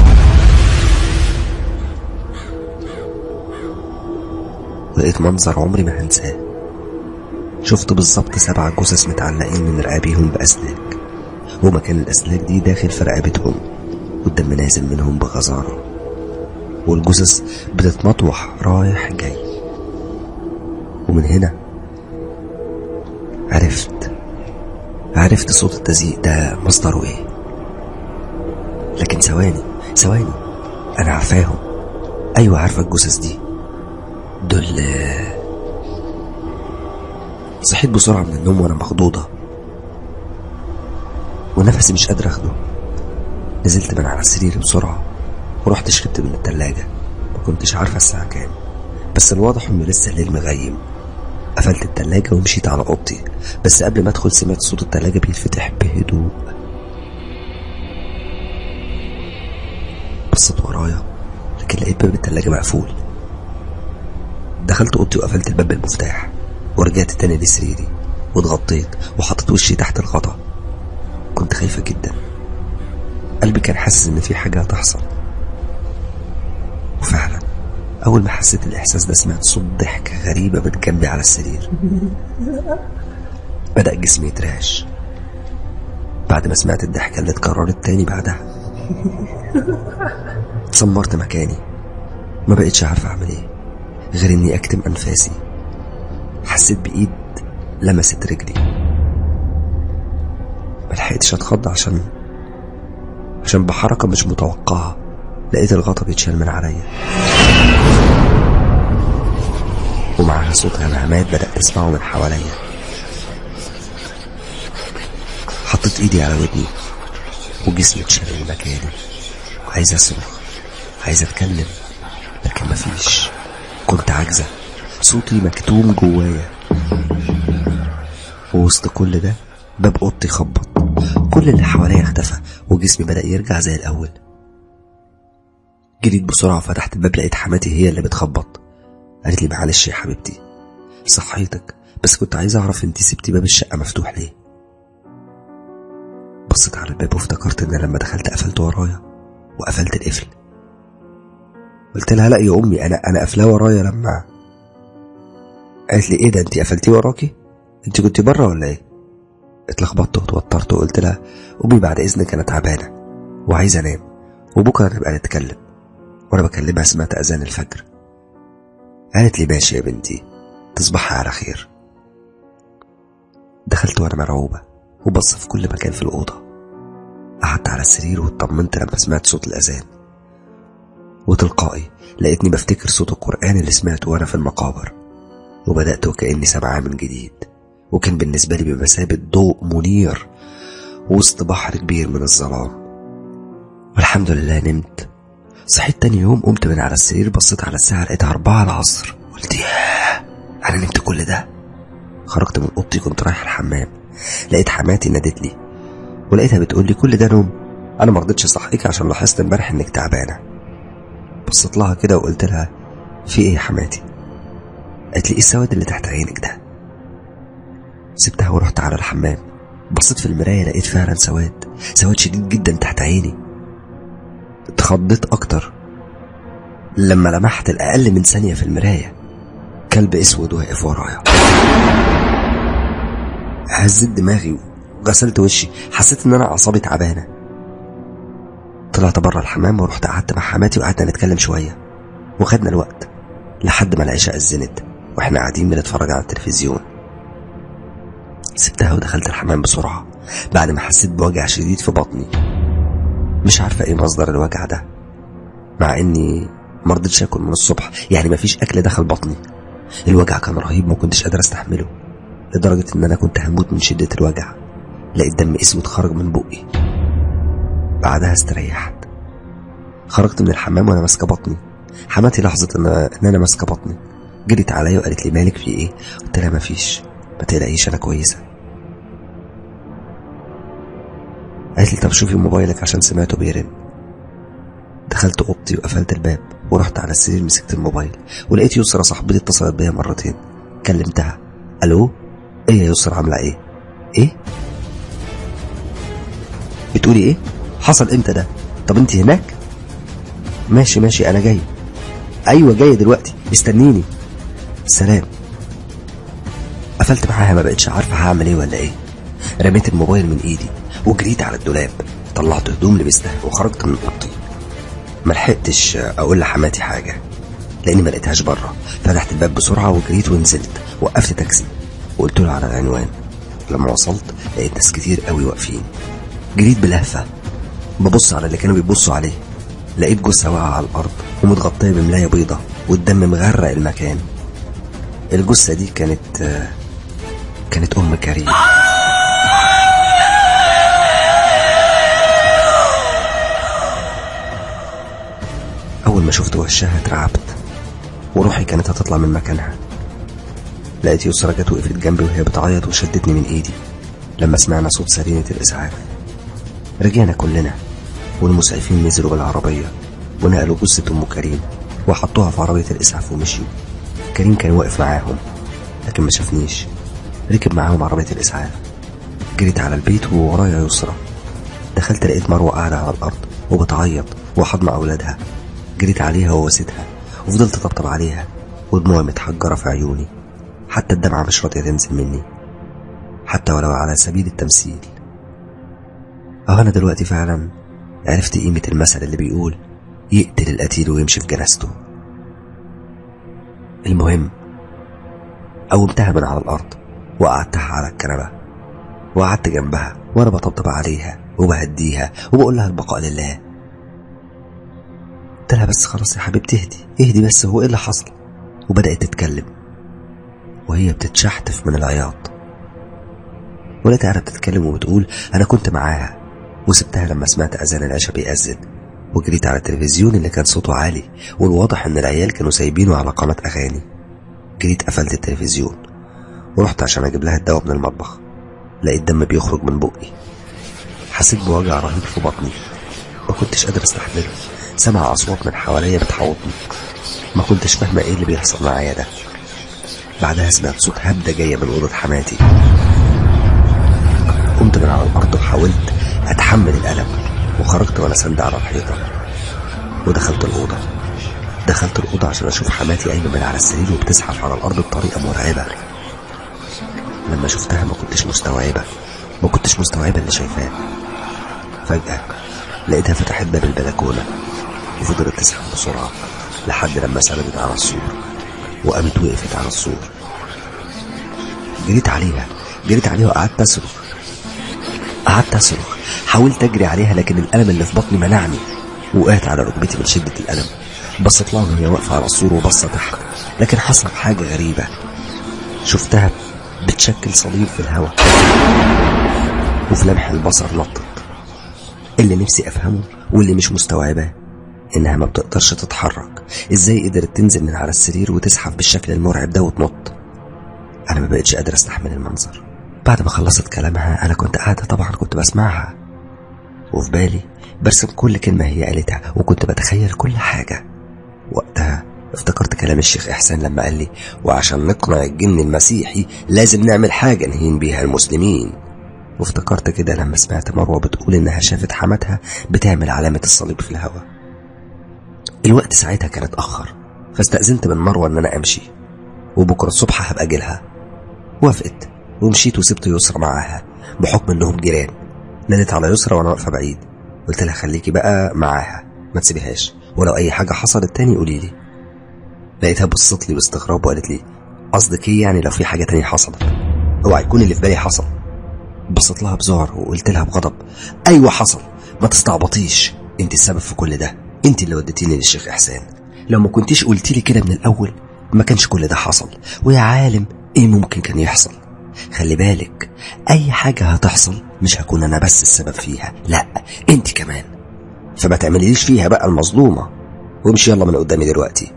لقيت منظر عمري ما هنساه شفت بالظبط سبع جثث متعلقين من رقابيهم بأسلاك ومكان الأسلاك دي داخل في رقبتهم والدم نازل منهم بغزارة والجثث بتتمطوح رايح جاي ومن هنا عرفت عرفت صوت التزييق ده مصدره ايه لكن ثواني ثواني انا عارفاهم ايوه عارفه الجثث دي دول صحيت بسرعه من النوم وانا مخضوضه ونفسي مش قادر اخده نزلت من على السرير بسرعه ورحت شربت من التلاجة ما كنتش عارفة الساعة كام بس الواضح انه لسه الليل مغيم قفلت التلاجة ومشيت على اوضتي بس قبل ما ادخل سمعت صوت التلاجة بيتفتح بهدوء بصيت ورايا لكن لقيت باب التلاجة مقفول دخلت اوضتي وقفلت الباب بالمفتاح ورجعت تاني لسريري واتغطيت وحطيت وشي تحت الغطا كنت خايفة جدا قلبي كان حاسس ان في حاجة هتحصل وفعلا أول ما حسيت الإحساس ده سمعت صوت ضحكة غريبة من جنبي على السرير بدأ جسمي يترعش بعد ما سمعت الضحكة اللي اتكررت تاني بعدها اتسمرت مكاني ما بقتش عارف اعمل ايه غير اني اكتم انفاسي حسيت بايد لمست رجلي ملحقتش اتخض عشان عشان بحركة مش متوقعة لقيت الغطا بيتشال من عليا ومعها صوت همهمات بدأت أسمعه من حواليا حطيت إيدي على ودني وجسمي اتشال من مكاني عايز أصرخ عايز أتكلم لكن مفيش كنت عاجزة صوتي مكتوم جوايا ووسط كل ده باب اوضتي خبط كل اللي حواليا اختفى وجسمي بدأ يرجع زي الأول جريت بسرعة وفتحت الباب لقيت حماتي هي اللي بتخبط قالت لي معلش يا حبيبتي صحيتك بس كنت عايز أعرف انتي سبتي باب الشقة مفتوح ليه بصيت على الباب وافتكرت ان لما دخلت قفلت ورايا وقفلت القفل قلت لها لا يا امي انا انا قافلاه ورايا لما قالت لي ايه ده انت قفلتيه وراكي انت كنت بره ولا ايه اتلخبطت وتوترت وقلت لها امي بعد اذنك انا تعبانه وعايزه انام وبكره نبقى نتكلم وانا بكلمها سمعت اذان الفجر قالت لي ماشي يا بنتي تصبحي على خير دخلت وانا مرعوبه وبص في كل مكان في الاوضه قعدت على السرير واطمنت لما سمعت صوت الاذان وتلقائي لقيتني بفتكر صوت القرآن اللي سمعته وأنا في المقابر وبدأت وكأني سمعاه من جديد وكان بالنسبة لي بمثابة ضوء منير وسط بحر كبير من الظلام والحمد لله نمت صحيت تاني يوم قمت من على السرير بصيت على الساعة لقيتها أربعة العصر قلت ياه أنا نمت كل ده خرجت من أوضتي كنت رايح الحمام لقيت حماتي نادت لي ولقيتها بتقول لي كل ده نوم أنا مرضتش أصحيك عشان لاحظت امبارح إنك تعبانة بصيت لها كده وقلت لها في ايه يا حماتي قالت لي ايه السواد اللي تحت عينك ده سبتها ورحت على الحمام بصيت في المرايه لقيت فعلا سواد سواد شديد جدا تحت عيني اتخضيت اكتر لما لمحت الاقل من ثانيه في المرايه كلب اسود واقف ورايا هزت دماغي وغسلت وشي حسيت ان انا اعصابي تعبانه طلعت بره الحمام ورحت قعدت مع حماتي وقعدنا نتكلم شويه وخدنا الوقت لحد ما العشاء أذنت واحنا قاعدين بنتفرج على التلفزيون سبتها ودخلت الحمام بسرعة بعد ما حسيت بوجع شديد في بطني مش عارفة ايه مصدر الوجع ده مع اني مرضتش اكل من الصبح يعني مفيش اكل دخل بطني الوجع كان رهيب ما كنتش قادر استحمله لدرجة ان انا كنت هموت من شدة الوجع لقيت دم اسود خرج من بقي بعدها استريحت خرجت من الحمام وانا ماسكه بطني حماتي لاحظت ان ان انا ماسكه بطني جريت عليا وقالت لي مالك في ايه قلت لها مفيش ما تقلقيش انا كويسه قالت لي طب شوفي موبايلك عشان سمعته بيرن دخلت اوضتي وقفلت الباب ورحت على السرير مسكت الموبايل ولقيت يسرا صاحبتي اتصلت بيا مرتين كلمتها الو ايه يا يسرا عامله ايه ايه بتقولي ايه حصل امتى ده طب انت هناك ماشي ماشي انا جاي ايوه جاي دلوقتي استنيني سلام قفلت معاها ما بقتش عارفه هعمل ايه ولا ايه رميت الموبايل من ايدي وجريت على الدولاب طلعت هدوم لبستها وخرجت من اوضتي ما لحقتش اقول لحماتي حاجه لاني ما لقيتهاش بره فتحت الباب بسرعه وجريت ونزلت وقفت تاكسي وقلت له على العنوان لما وصلت لقيت ناس كتير قوي واقفين جريت بلهفه ببص على اللي كانوا بيبصوا عليه لقيت جثة واقعة على الأرض ومتغطية بملاية بيضة والدم مغرق المكان الجثة دي كانت كانت أم كريم أول ما شفت وشها اترعبت وروحي كانت هتطلع من مكانها لقيت يسرا جت وقفت جنبي وهي بتعيط وشدتني من ايدي لما سمعنا صوت سرينة الإسعاف رجعنا كلنا والمسعفين نزلوا بالعربية ونقلوا جثة أم كريم وحطوها في عربية الإسعاف ومشيوا كريم كان واقف معاهم لكن ما شافنيش ركب معاهم عربية الإسعاف جريت على البيت وورايا يسرى دخلت لقيت مروة قاعدة على الأرض وبتعيط وحضن أولادها جريت عليها وواسيتها وفضلت طبطب عليها ودموعي متحجرة في عيوني حتى الدمعة مش راضية تنزل مني حتى ولو على سبيل التمثيل أه أنا دلوقتي فعلا عرفت قيمة المثل اللي بيقول يقتل القتيل ويمشي في جنازته المهم قومتها من على الأرض وقعدتها على الكنبة وقعدت جنبها وأنا بطبطب عليها وبهديها وبقول لها البقاء لله قلت لها بس خلاص يا حبيبتي اهدي اهدي بس هو ايه اللي حصل وبدأت تتكلم وهي بتتشحتف من العياط ولقيتها قاعدة بتتكلم وبتقول أنا كنت معاها وسبتها لما سمعت أذان العشاء بيأذن وجريت على التلفزيون اللي كان صوته عالي والواضح إن العيال كانوا سايبينه على قناة أغاني جريت قفلت التلفزيون ورحت عشان أجيب لها الدواء من المطبخ لقيت دم بيخرج من بقي حسيت بوجع رهيب في بطني ما كنتش قادر استحمله سمع أصوات من حواليا بتحوطني ما كنتش فاهمة إيه اللي بيحصل معايا ده بعدها سمعت صوت هبدة جاية من أوضة حماتي قمت من على الأرض وحاولت أتحمل الألم وخرجت وأنا سند على الحيطة ودخلت الأوضة دخلت الأوضة عشان أشوف حماتي قايمة من على السرير وبتزحف على الأرض بطريقة مرعبة لما شفتها ما كنتش مستوعبة ما كنتش مستوعبة اللي شايفاه فجأة لقيتها فتحت باب البلكونة وفضلت تسحب بسرعة لحد لما سندت على السور وقامت وقفت على السور جريت عليها جريت عليها وقعدت أصرخ قعدت أصرخ حاولت أجري عليها لكن الألم اللي في بطني منعني وقعت على ركبتي من شدة الألم بصت لها وهي واقفة على السور وبصة تحت لكن حصل حاجة غريبة شفتها بتشكل صليب في الهواء وفي لمح البصر نطت اللي نفسي أفهمه واللي مش مستوعباه إنها ما بتقدرش تتحرك إزاي قدرت تنزل من على السرير وتزحف بالشكل المرعب ده وتنط أنا ما بقتش قادر أستحمل المنظر بعد ما خلصت كلامها أنا كنت قاعدة طبعا كنت بسمعها وفي بالي برسم كل كلمة هي قالتها وكنت بتخيل كل حاجة وقتها افتكرت كلام الشيخ إحسان لما قال لي وعشان نقنع الجن المسيحي لازم نعمل حاجة نهين بيها المسلمين وافتكرت كده لما سمعت مروة بتقول إنها شافت حماتها بتعمل علامة الصليب في الهواء الوقت ساعتها كان اتأخر فاستأذنت من مروة إن أنا أمشي وبكرة الصبح هبقى أجيلها وافقت ومشيت وسبت يسرى معاها بحكم إنهم جيران نادت على يسرى وأنا واقفة بعيد قلت لها خليكي بقى معاها ما تسيبيهاش ولو أي حاجة حصلت تاني قولي لي لقيتها بصت لي باستغراب وقالت لي قصدك ايه يعني لو في حاجة تانية حصلت اوعى يكون اللي في بالي حصل بصيت لها بذعر وقلت لها بغضب ايوه حصل ما تستعبطيش انت السبب في كل ده انت اللي وديتيني للشيخ احسان لو ما كنتيش قلتي لي كده من الاول ما كانش كل ده حصل ويا عالم ايه ممكن كان يحصل خلي بالك اي حاجة هتحصل مش هكون انا بس السبب فيها لا انت كمان فما تعمليش فيها بقى المظلومة وامشي يلا من قدامي دلوقتي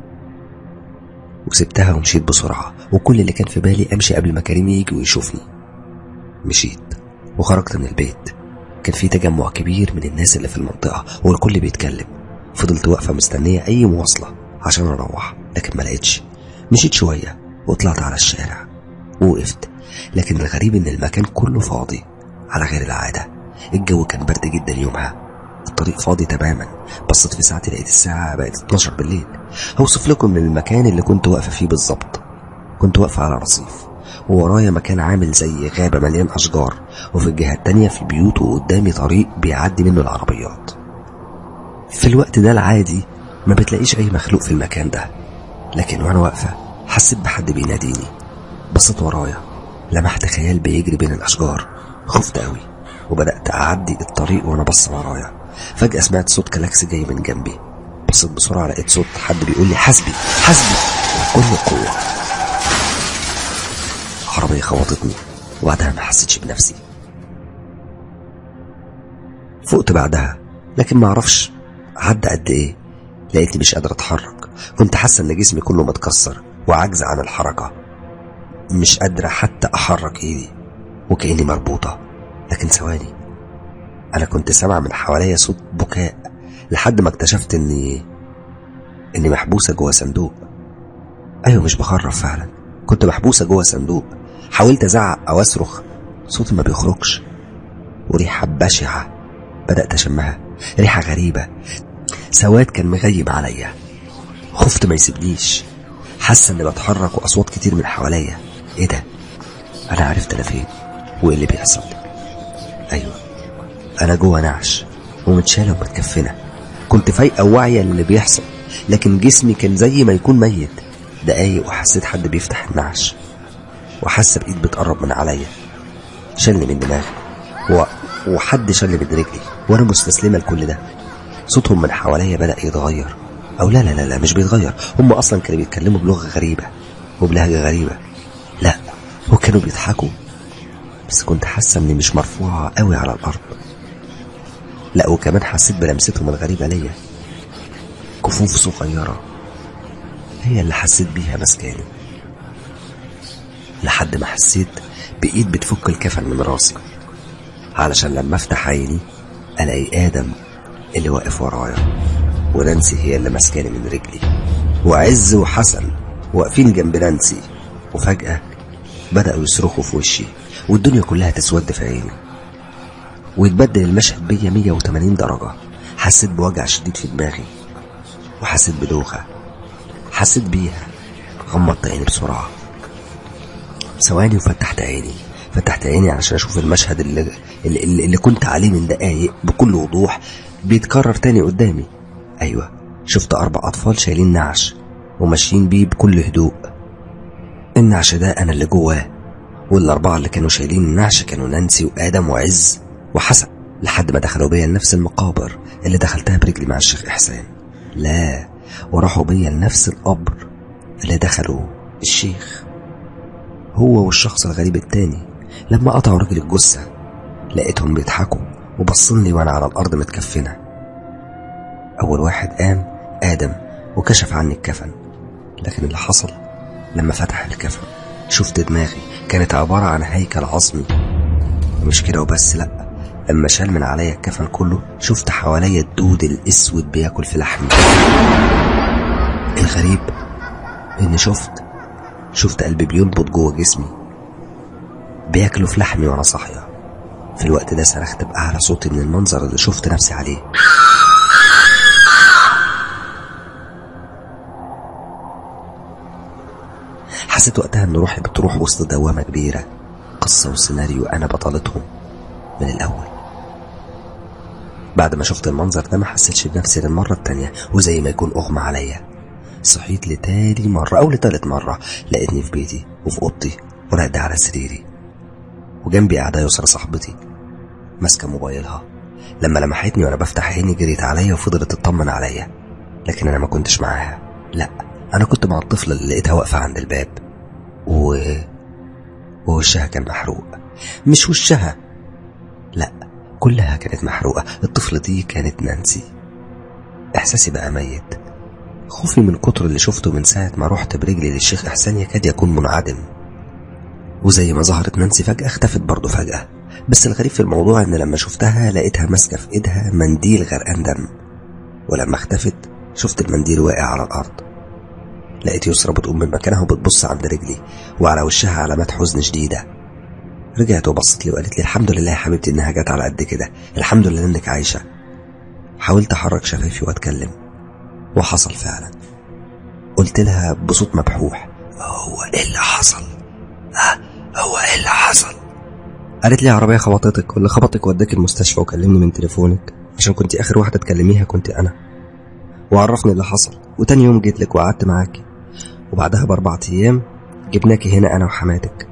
وسبتها ومشيت بسرعة وكل اللي كان في بالي أمشي قبل ما كريم يجي ويشوفني مشيت وخرجت من البيت كان في تجمع كبير من الناس اللي في المنطقة والكل بيتكلم فضلت واقفة مستنية أي مواصلة عشان أروح لكن ما لقيتش مشيت شوية وطلعت على الشارع ووقفت لكن الغريب إن المكان كله فاضي على غير العادة الجو كان برد جدا يومها الطريق فاضي تماما بصيت في ساعتي لقيت الساعة بقت 12 بالليل هوصف لكم من المكان اللي كنت واقفة فيه بالظبط كنت واقفة على رصيف وورايا مكان عامل زي غابة مليان أشجار وفي الجهة التانية في بيوت وقدامي طريق بيعدي منه العربيات في الوقت ده العادي ما بتلاقيش أي مخلوق في المكان ده لكن وأنا واقفة حسيت بحد بيناديني بصيت ورايا لمحت خيال بيجري بين الأشجار خفت قوي وبدأت أعدي الطريق وأنا بص ورايا فجأة سمعت صوت كلاكس جاي من جنبي بصيت بسرعة لقيت صوت حد بيقول لي حسبي حسبي بكل قوة عربية خبطتني وبعدها ما حسيتش بنفسي فقت بعدها لكن ما اعرفش عدى قد ايه لقيتني مش قادر اتحرك كنت حاسه ان جسمي كله متكسر وعجز عن الحركه مش قادره حتى احرك ايدي وكاني مربوطه لكن ثواني انا كنت سامع من حواليا صوت بكاء لحد ما اكتشفت اني اني محبوسه جوه صندوق ايوه مش بخرف فعلا كنت محبوسه جوه صندوق حاولت ازعق او اصرخ صوتي ما بيخرجش وريحه بشعه بدات اشمها ريحه غريبه سواد كان مغيب عليا خفت ما يسيبنيش حاسه اني بتحرك واصوات كتير من حواليا ايه ده انا عرفت انا فين وايه اللي بيحصل ايوه انا جوه نعش ومتشالة ومتكفنة كنت فايقة واعية للي بيحصل لكن جسمي كان زي ما يكون ميت دقايق وحسيت حد بيفتح النعش وحاسة بإيد بتقرب من عليا شلني من دماغي و... وحد شلني من رجلي وأنا مستسلمة لكل ده صوتهم من حواليا بدأ يتغير أو لا لا لا, لا مش بيتغير هم أصلا كانوا بيتكلموا بلغة غريبة وبلهجة غريبة لا وكانوا بيضحكوا بس كنت حاسة إني مش مرفوعة قوي على الأرض لا وكمان حسيت بلمستهم الغريبة ليا كفوف صغيرة هي اللي حسيت بيها مسكاني لحد ما حسيت بإيد بتفك الكفن من راسي علشان لما افتح عيني الاقي ادم اللي واقف ورايا ونانسي هي اللي ماسكاني من رجلي وعز وحسن واقفين جنب نانسي وفجأة بدأوا يصرخوا في وشي والدنيا كلها تسود في عيني ويتبدل المشهد بيا 180 درجة حسيت بوجع شديد في دماغي وحسيت بدوخة حسيت بيها غمضت عيني بسرعة ثواني وفتحت عيني فتحت عيني علشان اشوف المشهد اللي, اللي, اللي كنت عليه من دقايق بكل وضوح بيتكرر تاني قدامي ايوه شفت اربع اطفال شايلين نعش وماشيين بيه بكل هدوء النعش ده انا اللي جواه والاربعه اللي كانوا شايلين النعش كانوا نانسي وادم وعز وحسن لحد ما دخلوا بيا لنفس المقابر اللي دخلتها برجلي مع الشيخ احسان لا وراحوا بيا لنفس القبر اللي دخلوا الشيخ هو والشخص الغريب التاني لما قطعوا رجل الجثة لقيتهم بيضحكوا وبصلي وانا على الارض متكفنة اول واحد قام ادم وكشف عني الكفن لكن اللي حصل لما فتح الكفن شفت دماغي كانت عبارة عن هيكل عظمي ومش كده وبس لأ لما شال من عليا الكفن كله شفت حواليا الدود الاسود بياكل في لحمي الغريب اني شفت شفت قلبي بينبض جوه جسمي بياكلوا في لحمي وانا صاحيه في الوقت ده صرخت بأعلى صوتي من المنظر اللي شفت نفسي عليه حسيت وقتها ان روحي بتروح وسط دوامة كبيرة قصة وسيناريو انا بطلتهم من الاول بعد ما شفت المنظر ده ما حسيتش بنفسي للمرة التانية وزي ما يكون اغمى عليا صحيت لتاني مرة او لتالت مرة لقيتني في بيتي وفي اوضتي وراقدة على سريري وجنبي قاعدة يسرى صاحبتي ماسكة موبايلها لما لمحتني وانا بفتح عيني جريت عليا وفضلت تطمن عليا لكن انا ما كنتش معاها لا انا كنت مع الطفلة اللي لقيتها واقفة عند الباب و ووشها كان محروق مش وشها لا كلها كانت محروقة الطفلة دي كانت نانسي احساسي بقى ميت خوفي من كتر اللي شفته من ساعة ما رحت برجلي للشيخ إحسان يكاد يكون منعدم وزي ما ظهرت نانسي فجأة اختفت برضه فجأة بس الغريب في الموضوع إن لما شفتها لقيتها ماسكة في إيدها منديل غرقان دم ولما اختفت شفت المنديل واقع على الأرض لقيت يسرى بتقوم من مكانها وبتبص عند رجلي وعلى وشها علامات حزن شديدة رجعت وبصت لي وقالت لي الحمد لله يا حبيبتي إنها جت على قد كده الحمد لله إنك عايشة حاولت أحرك شفايفي وأتكلم وحصل فعلا قلت لها بصوت مبحوح هو ايه اللي حصل ها هو ايه اللي حصل قالت لي عربية خبطتك واللي خبطك وداك المستشفى وكلمني من تليفونك عشان كنت اخر واحدة تكلميها كنت انا وعرفني اللي حصل وتاني يوم جيت لك وقعدت معاكي وبعدها باربع ايام جبناكي هنا انا وحماتك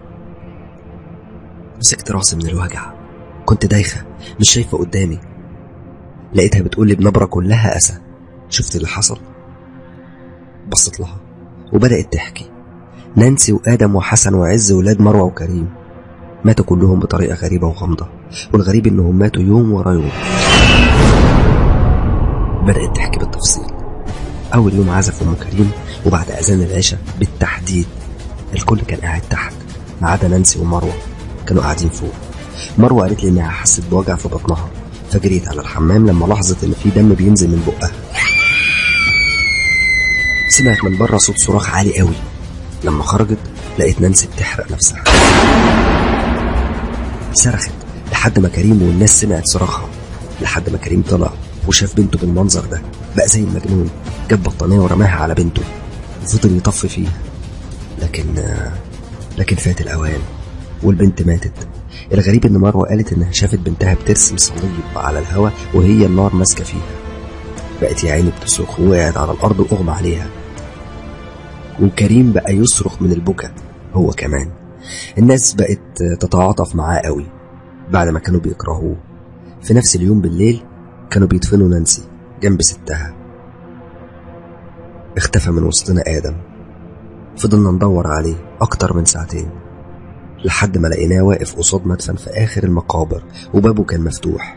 مسكت راسي من الوجع كنت دايخة مش شايفة قدامي لقيتها بتقولي بنبرة كلها أسى شفت اللي حصل بصت لها وبدأت تحكي نانسي وآدم وحسن وعز ولاد مروة وكريم ماتوا كلهم بطريقة غريبة وغامضة والغريب إنهم ماتوا يوم ورا يوم بدأت تحكي بالتفصيل أول يوم عزف أم كريم وبعد أذان العشاء بالتحديد الكل كان قاعد تحت ما عدا نانسي ومروة كانوا قاعدين فوق مروة قالت لي إنها حست بوجع في بطنها فجريت على الحمام لما لاحظت إن في دم بينزل من بقها سمعت من بره صوت صراخ عالي قوي لما خرجت لقيت نانسي بتحرق نفسها صرخت لحد ما كريم والناس سمعت صراخها لحد ما كريم طلع وشاف بنته بالمنظر ده بقى زي المجنون جاب بطانية ورماها على بنته وفضل يطفي فيها لكن لكن فات الأوان والبنت ماتت الغريب ان مروه قالت انها شافت بنتها بترسم صليب على الهوا وهي النار ماسكه فيها بقت يا عيني بتصرخ ووقعت على الارض واغمى عليها وكريم بقى يصرخ من البكا هو كمان الناس بقت تتعاطف معاه قوي بعد ما كانوا بيكرهوه في نفس اليوم بالليل كانوا بيدفنوا نانسي جنب ستها اختفى من وسطنا آدم فضلنا ندور عليه أكتر من ساعتين لحد ما لقيناه واقف قصاد مدفن في آخر المقابر وبابه كان مفتوح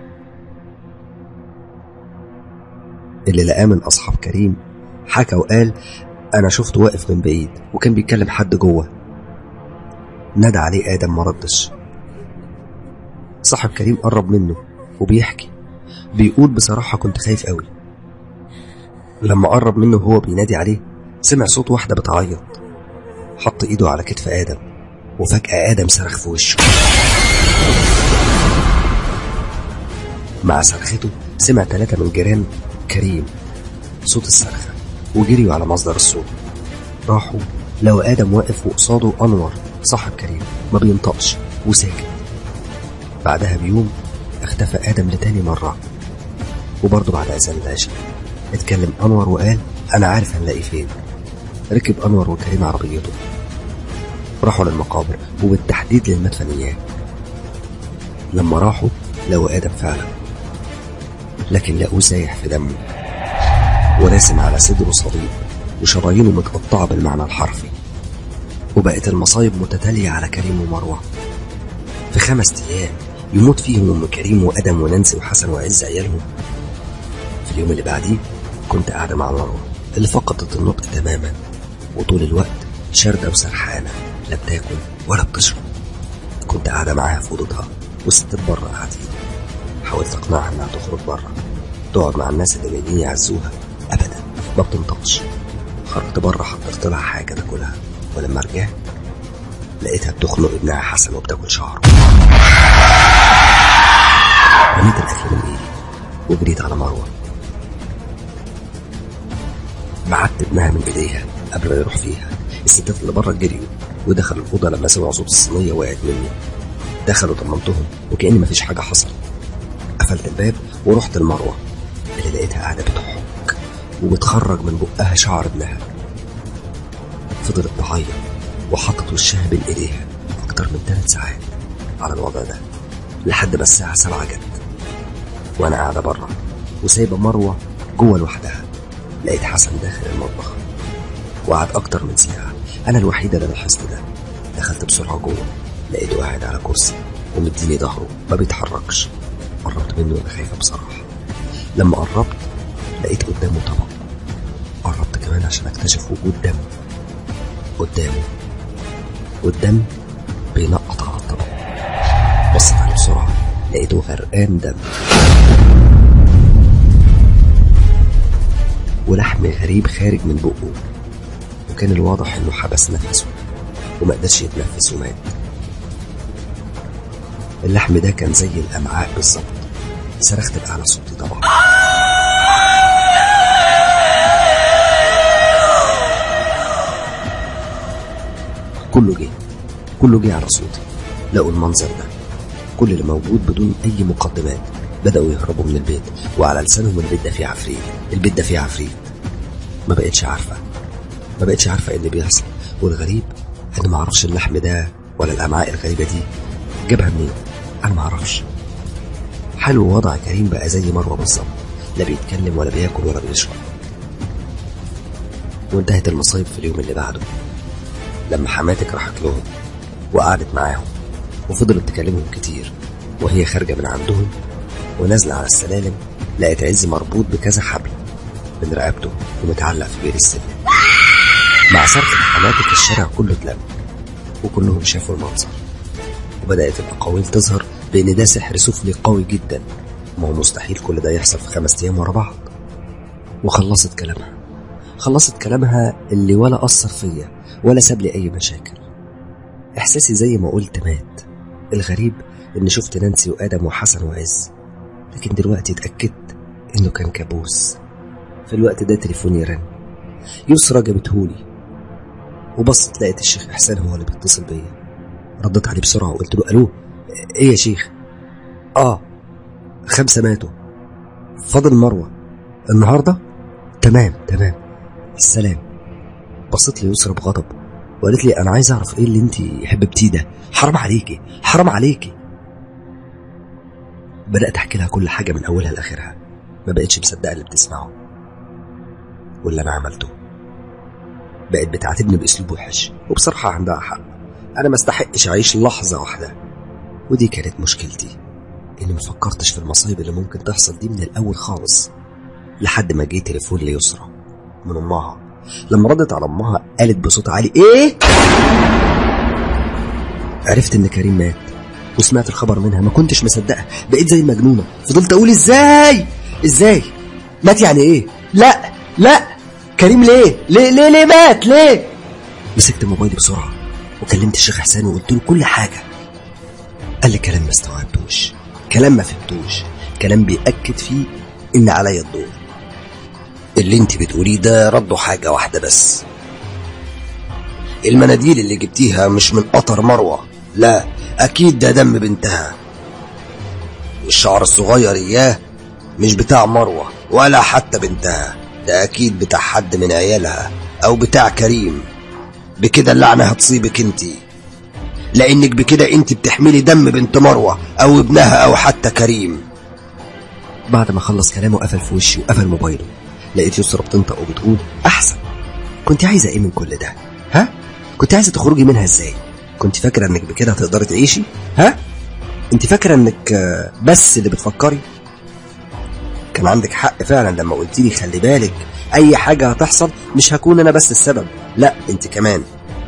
اللي لقاه من أصحاب كريم حكى وقال أنا شفته واقف من بعيد وكان بيتكلم حد جوه نادى عليه آدم مردش صاحب كريم قرب منه وبيحكي بيقول بصراحة كنت خايف قوي لما قرب منه وهو بينادي عليه سمع صوت واحدة بتعيط حط ايده على كتف آدم وفجأة آدم صرخ في وشه مع صرخته سمع ثلاثة من جيران كريم صوت الصرخة وجريوا على مصدر الصوت راحوا لقوا آدم واقف وقصاده أنور صاحب كريم ما بينطقش وساكت بعدها بيوم اختفى آدم لتاني مرة وبرضه بعد أذان العشاء اتكلم أنور وقال أنا عارف هنلاقي فين ركب أنور وكريم عربيته راحوا للمقابر وبالتحديد للمدفنيات لما راحوا لقوا آدم فعلا لكن لقوه سايح في دمه وراسم على صدره صليب وشرايينه متقطعة بالمعنى الحرفي وبقت المصايب متتالية على كريم ومروة في خمس أيام يموت فيهم أم كريم وأدم ونانسي وحسن وعز عيالهم في اليوم اللي بعديه كنت قاعدة مع مروة اللي فقدت النطق تماما وطول الوقت شاردة وسرحانة لا بتاكل ولا بتشرب كنت قاعدة معاها في أوضتها والستات بره قاعدين حاولت أقنعها إنها تخرج بره تقعد مع الناس اللي جايين يعزوها أبدا ما بتنطقش خرجت بره حضرت لها حاجة تاكلها ولما رجعت لقيتها بتخنق ابنها حسن وبتاكل شعره رميت الأكل من إيدي وجريت على مروة بعدت ابنها من إيديها قبل ما يروح فيها الستات اللي بره جريوا ودخلوا الأوضة لما سمعوا صوت الصينية وقعت مني دخلوا طمنتهم وكأن مفيش حاجة حصلت قفلت الباب ورحت لمروة اللي لقيتها قاعدة بتحك وبتخرج من بقها شعر ابنها فضلت تعيط وحطت وشها بين ايديها اكتر من ثلاث ساعات على الوضع ده لحد ما الساعة سبعة جت وانا قاعدة بره وسايبة مروة جوه لوحدها لقيت حسن داخل المطبخ وقعد اكتر من ساعة انا الوحيدة اللي لاحظت ده دخلت بسرعة جوه لقيته قاعد على كرسي ومديني ظهره ما بيتحركش قربت منه وانا خايفة بصراحة لما قربت لقيت قدامه طبق قربت كمان عشان اكتشف وجود دم قدامه والدم بينقط على الطبق بصيت عليه بسرعة لقيته غرقان دم ولحم غريب خارج من بقه وكان الواضح انه حبس نفسه وما قدرش يتنفس ومات اللحم ده كان زي الامعاء بالظبط صرخت بأعلى صوتي طبعا كله جه كله جه على صوتي لقوا المنظر ده كل اللي موجود بدون اي مقدمات بدأوا يهربوا من البيت وعلى لسانهم البيت ده فيه عفريت البيت ده فيه عفريت ما بقتش عارفة ما بقتش عارفة ايه اللي بيحصل والغريب انا ما اعرفش اللحم ده ولا الامعاء الغريبة دي جابها منين انا ما اعرفش حال ووضع كريم بقى زي مروة بالظبط لا بيتكلم ولا بياكل ولا بيشرب وانتهت المصايب في اليوم اللي بعده لما حماتك راحت لهم وقعدت معاهم وفضلت تكلمهم كتير وهي خارجة من عندهم ونازلة على السلالم لقت عز مربوط بكذا حبل من رقبته ومتعلق في بير السلم مع صرخة حماتك الشارع كله اتلم وكلهم شافوا المنظر وبدأت الأقاويل تظهر بأن ده سحر سفلي قوي جدا ما هو مستحيل كل ده يحصل في خمس أيام ورا بعض وخلصت كلامها خلصت كلامها اللي ولا أثر فيا ولا ساب لي أي مشاكل إحساسي زي ما قلت مات الغريب إني شفت نانسي وآدم وحسن وعز لكن دلوقتي اتأكدت إنه كان كابوس في الوقت ده تليفوني رن يسرى جابتهولي وبصت لقيت الشيخ إحسان هو اللي بيتصل بيا رديت عليه بسرعة وقلت له ألو ايه يا شيخ اه خمسة ماتوا فاضل مروة النهاردة تمام تمام السلام بصيت لي يسرى بغضب وقالت لي انا عايز اعرف ايه اللي انت حببتيه ده حرام عليكي حرام عليكي بدأت احكي لها كل حاجة من اولها لاخرها ما بقتش مصدقة اللي بتسمعه واللي انا عملته بقت بتعاتبني باسلوب وحش وبصراحة عندها حق انا ما استحقش اعيش لحظة واحدة ودي كانت مشكلتي اني ما فكرتش في المصايب اللي ممكن تحصل دي من الاول خالص لحد ما جه تليفون ليسرى من امها لما ردت على امها قالت بصوت عالي ايه عرفت ان كريم مات وسمعت الخبر منها ما كنتش مصدقه بقيت زي المجنونه فضلت اقول ازاي ازاي مات يعني ايه لا لا كريم ليه ليه ليه ليه مات ليه مسكت موبايلي بسرعه وكلمت الشيخ حسين وقلت له كل حاجه قال لي كلام ما استوعبتوش كلام ما فهمتوش كلام بيأكد فيه ان عليا الدور اللي انت بتقوليه ده رده حاجة واحدة بس المناديل اللي جبتيها مش من قطر مروة لا أكيد ده دم بنتها والشعر الصغير إياه مش بتاع مروة ولا حتى بنتها ده أكيد بتاع حد من عيالها أو بتاع كريم بكده اللعنة هتصيبك انتي لأنك بكده انت بتحملي دم بنت مروة أو ابنها أو حتى كريم بعد ما خلص كلامه قفل في وشي وقفل موبايله لقيت يسرا بتنطق وبتقول احسن كنت عايزه ايه من كل ده ها كنت عايزه تخرجي منها ازاي كنت فاكره انك بكده هتقدري تعيشي ها انت فاكره انك آه، بس اللي بتفكري كان عندك حق فعلا لما قلت لي خلي بالك اي حاجه هتحصل مش هكون انا بس السبب لا انت كمان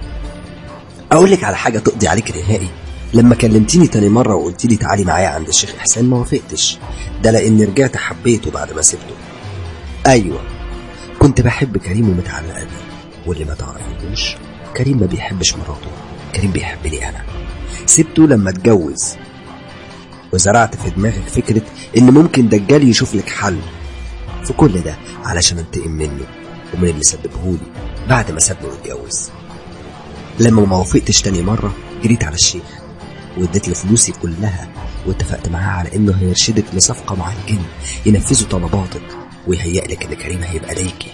اقول لك على حاجه تقضي عليك نهائي لما كلمتيني تاني مره وقلت لي تعالي معايا عند الشيخ احسان ما وافقتش ده لاني رجعت حبيته بعد ما سبته ايوه كنت بحب كريم ومتعلقه بيه واللي ما تعرفوش كريم ما بيحبش مراته كريم بيحبني انا سبته لما اتجوز وزرعت في دماغك فكره ان ممكن دجال يشوف لك حل في كل ده علشان انتقم منه ومن اللي سببهولي بعد ما سابني واتجوز لما ما وافقتش تاني مرة جريت على الشيخ واديت له فلوسي كلها واتفقت معاه على انه هيرشدك لصفقة مع الجن ينفذوا طلباتك ويهيأ لك ان كريم هيبقى ليكي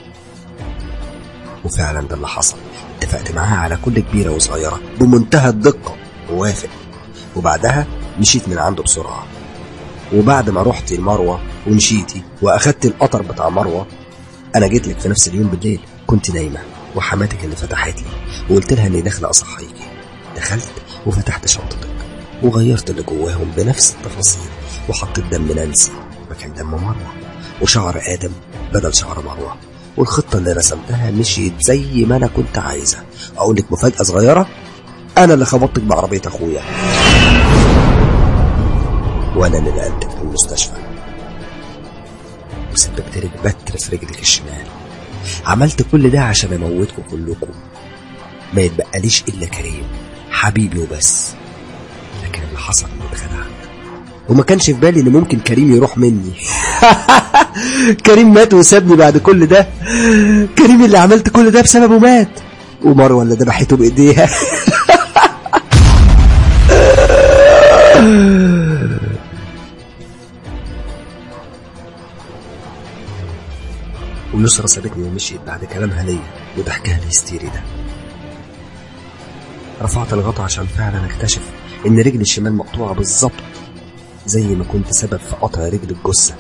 وفعلا ده اللي حصل اتفقت معاه على كل كبيرة وصغيرة بمنتهى الدقة ووافق وبعدها مشيت من عنده بسرعة وبعد ما رحت المروة ومشيتي واخدت القطر بتاع مروة انا جيت لك في نفس اليوم بالليل كنت نايمة وحماتك اللي فتحت لي وقلت لها اني داخله اصحيكي دخلت وفتحت شنطتك وغيرت اللي جواهم بنفس التفاصيل وحطيت دم نانسي مكان دم مروه وشعر ادم بدل شعر مروه والخطه اللي رسمتها مشيت زي ما انا كنت عايزه اقول لك مفاجاه صغيره انا اللي خبطتك بعربيه اخويا وانا اللي نقلتك في المستشفى وسببت لك بتر في رجلك الشمال عملت كل ده عشان اموتكم كلكم ما يتبقاليش الا كريم حبيبي وبس لكن اللي حصل اني اتخدعت وما كانش في بالي ان ممكن كريم يروح مني كريم مات وسابني بعد كل ده كريم اللي عملت كل ده بسببه مات ومروه اللي ذبحته بايديها ويسرى سابتني ومشيت بعد كلامها ليا وضحكها الهستيري ده رفعت الغطا عشان فعلا اكتشف ان رجلي الشمال مقطوعه بالظبط زي ما كنت سبب في قطع رجل الجثه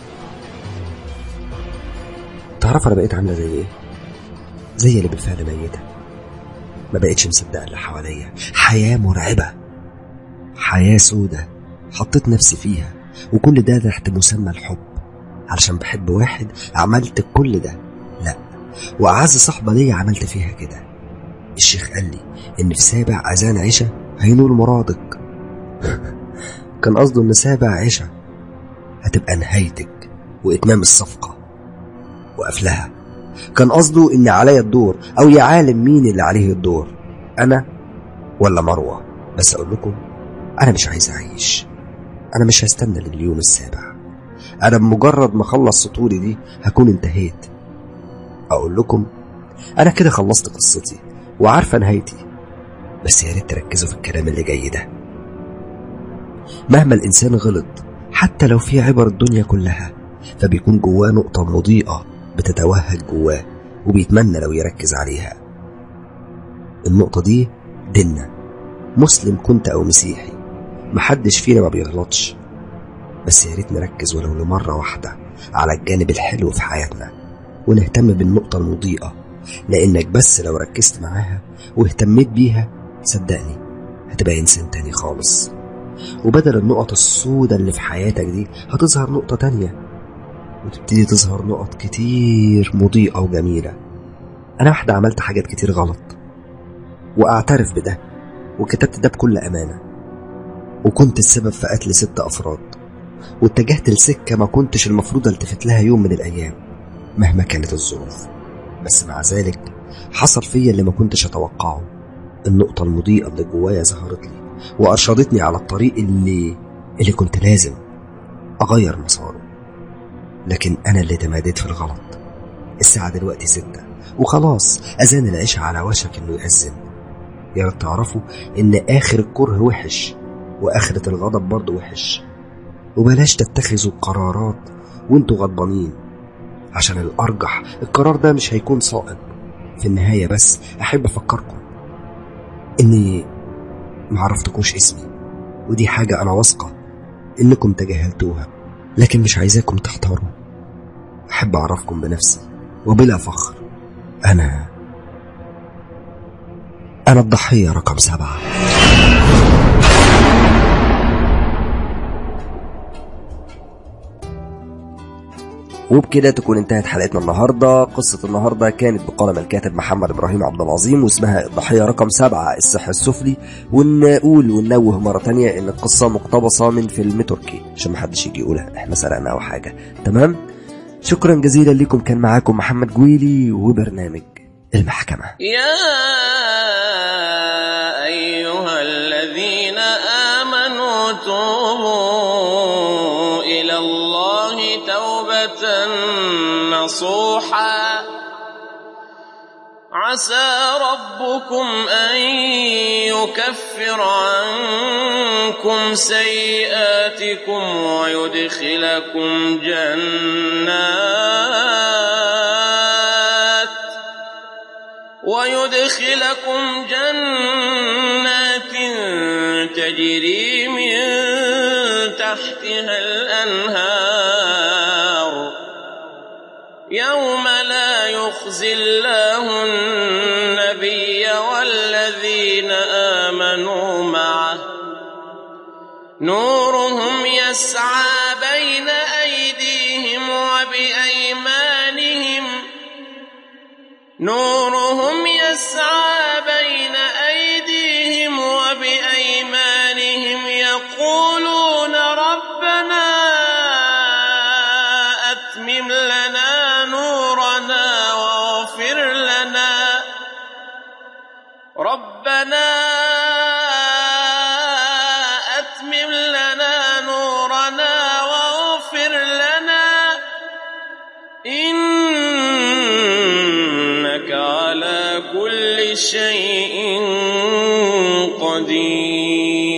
تعرف انا بقيت عامله زي ايه زي اللي بالفعل ميته ما بقتش مصدقه اللي حواليا حياه مرعبه حياه سودة حطيت نفسي فيها وكل ده تحت مسمى الحب علشان بحب واحد عملت كل ده لا واعز صاحبه ليا عملت فيها كده الشيخ قال لي ان في سابع اذان عشاء هينول مرادك كان قصده ان سابع عشاء هتبقى نهايتك واتمام الصفقه وقفلها كان قصده ان عليا الدور او يا عالم مين اللي عليه الدور انا ولا مروه بس اقول لكم انا مش عايز اعيش انا مش هستنى لليوم السابع انا بمجرد ما اخلص سطوري دي هكون انتهيت اقول لكم انا كده خلصت قصتي وعارفه نهايتي بس يا ريت تركزوا في الكلام اللي جاي ده مهما الإنسان غلط حتى لو في عبر الدنيا كلها فبيكون جواه نقطة مضيئة بتتوهج جواه وبيتمنى لو يركز عليها النقطة دي ديننا مسلم كنت أو مسيحي محدش فينا ما بيغلطش بس يا ريت نركز ولو لمرة واحدة على الجانب الحلو في حياتنا ونهتم بالنقطة المضيئة لأنك بس لو ركزت معاها واهتميت بيها صدقني هتبقى إنسان تاني خالص وبدل النقط السوداء اللي في حياتك دي هتظهر نقطة تانية وتبتدي تظهر نقط كتير مضيئة وجميلة أنا واحدة عملت حاجات كتير غلط وأعترف بده وكتبت ده بكل أمانة وكنت السبب في قتل ست أفراد واتجهت لسكة ما كنتش المفروض التفت لها يوم من الأيام مهما كانت الظروف بس مع ذلك حصل فيا اللي ما كنتش أتوقعه النقطة المضيئة اللي جوايا ظهرت لي وأرشدتني على الطريق اللي اللي كنت لازم أغير مساره لكن أنا اللي تماديت في الغلط الساعة دلوقتي ستة وخلاص أذان العشاء على وشك إنه يأذن يا ريت تعرفوا إن آخر الكره وحش وآخرة الغضب برضه وحش وبلاش تتخذوا قرارات وانتوا غضبانين عشان الأرجح القرار ده مش هيكون صائب في النهاية بس أحب أفكركم إني معرفتكوش اسمي ودي حاجة أنا واثقة إنكم تجاهلتوها لكن مش عايزاكم تحتاروا أحب أعرفكم بنفسي وبلا فخر أنا أنا الضحية رقم سبعة وبكده تكون انتهت حلقتنا النهارده قصة النهارده كانت بقلم الكاتب محمد ابراهيم عبد العظيم واسمها الضحية رقم سبعة السحر السفلي ونقول وننوه مرة تانية ان القصة مقتبسة من فيلم تركي عشان محدش يجي يقولها احنا سرقنا او حاجة تمام شكرا جزيلا لكم كان معاكم محمد جويلي وبرنامج المحكمة يا أيها الذين آمنوا توبوا إلى الله توبة نصوحا عسى ربكم أن يكفر عنكم سيئاتكم ويدخلكم جنات ويدخلكم جنات تجري من تحتها الأنهار يوم لا يخزي الله النبي والذين آمنوا معه نورهم يسعى بين أيديهم وبأيمانهم نورهم يسعى بين أيديهم وبأيمانهم يقولون ربنا أتمم لنا نورنا واغفر لنا ربنا أتمم لنا نورنا واغفر لنا إنك على كل شيء قدير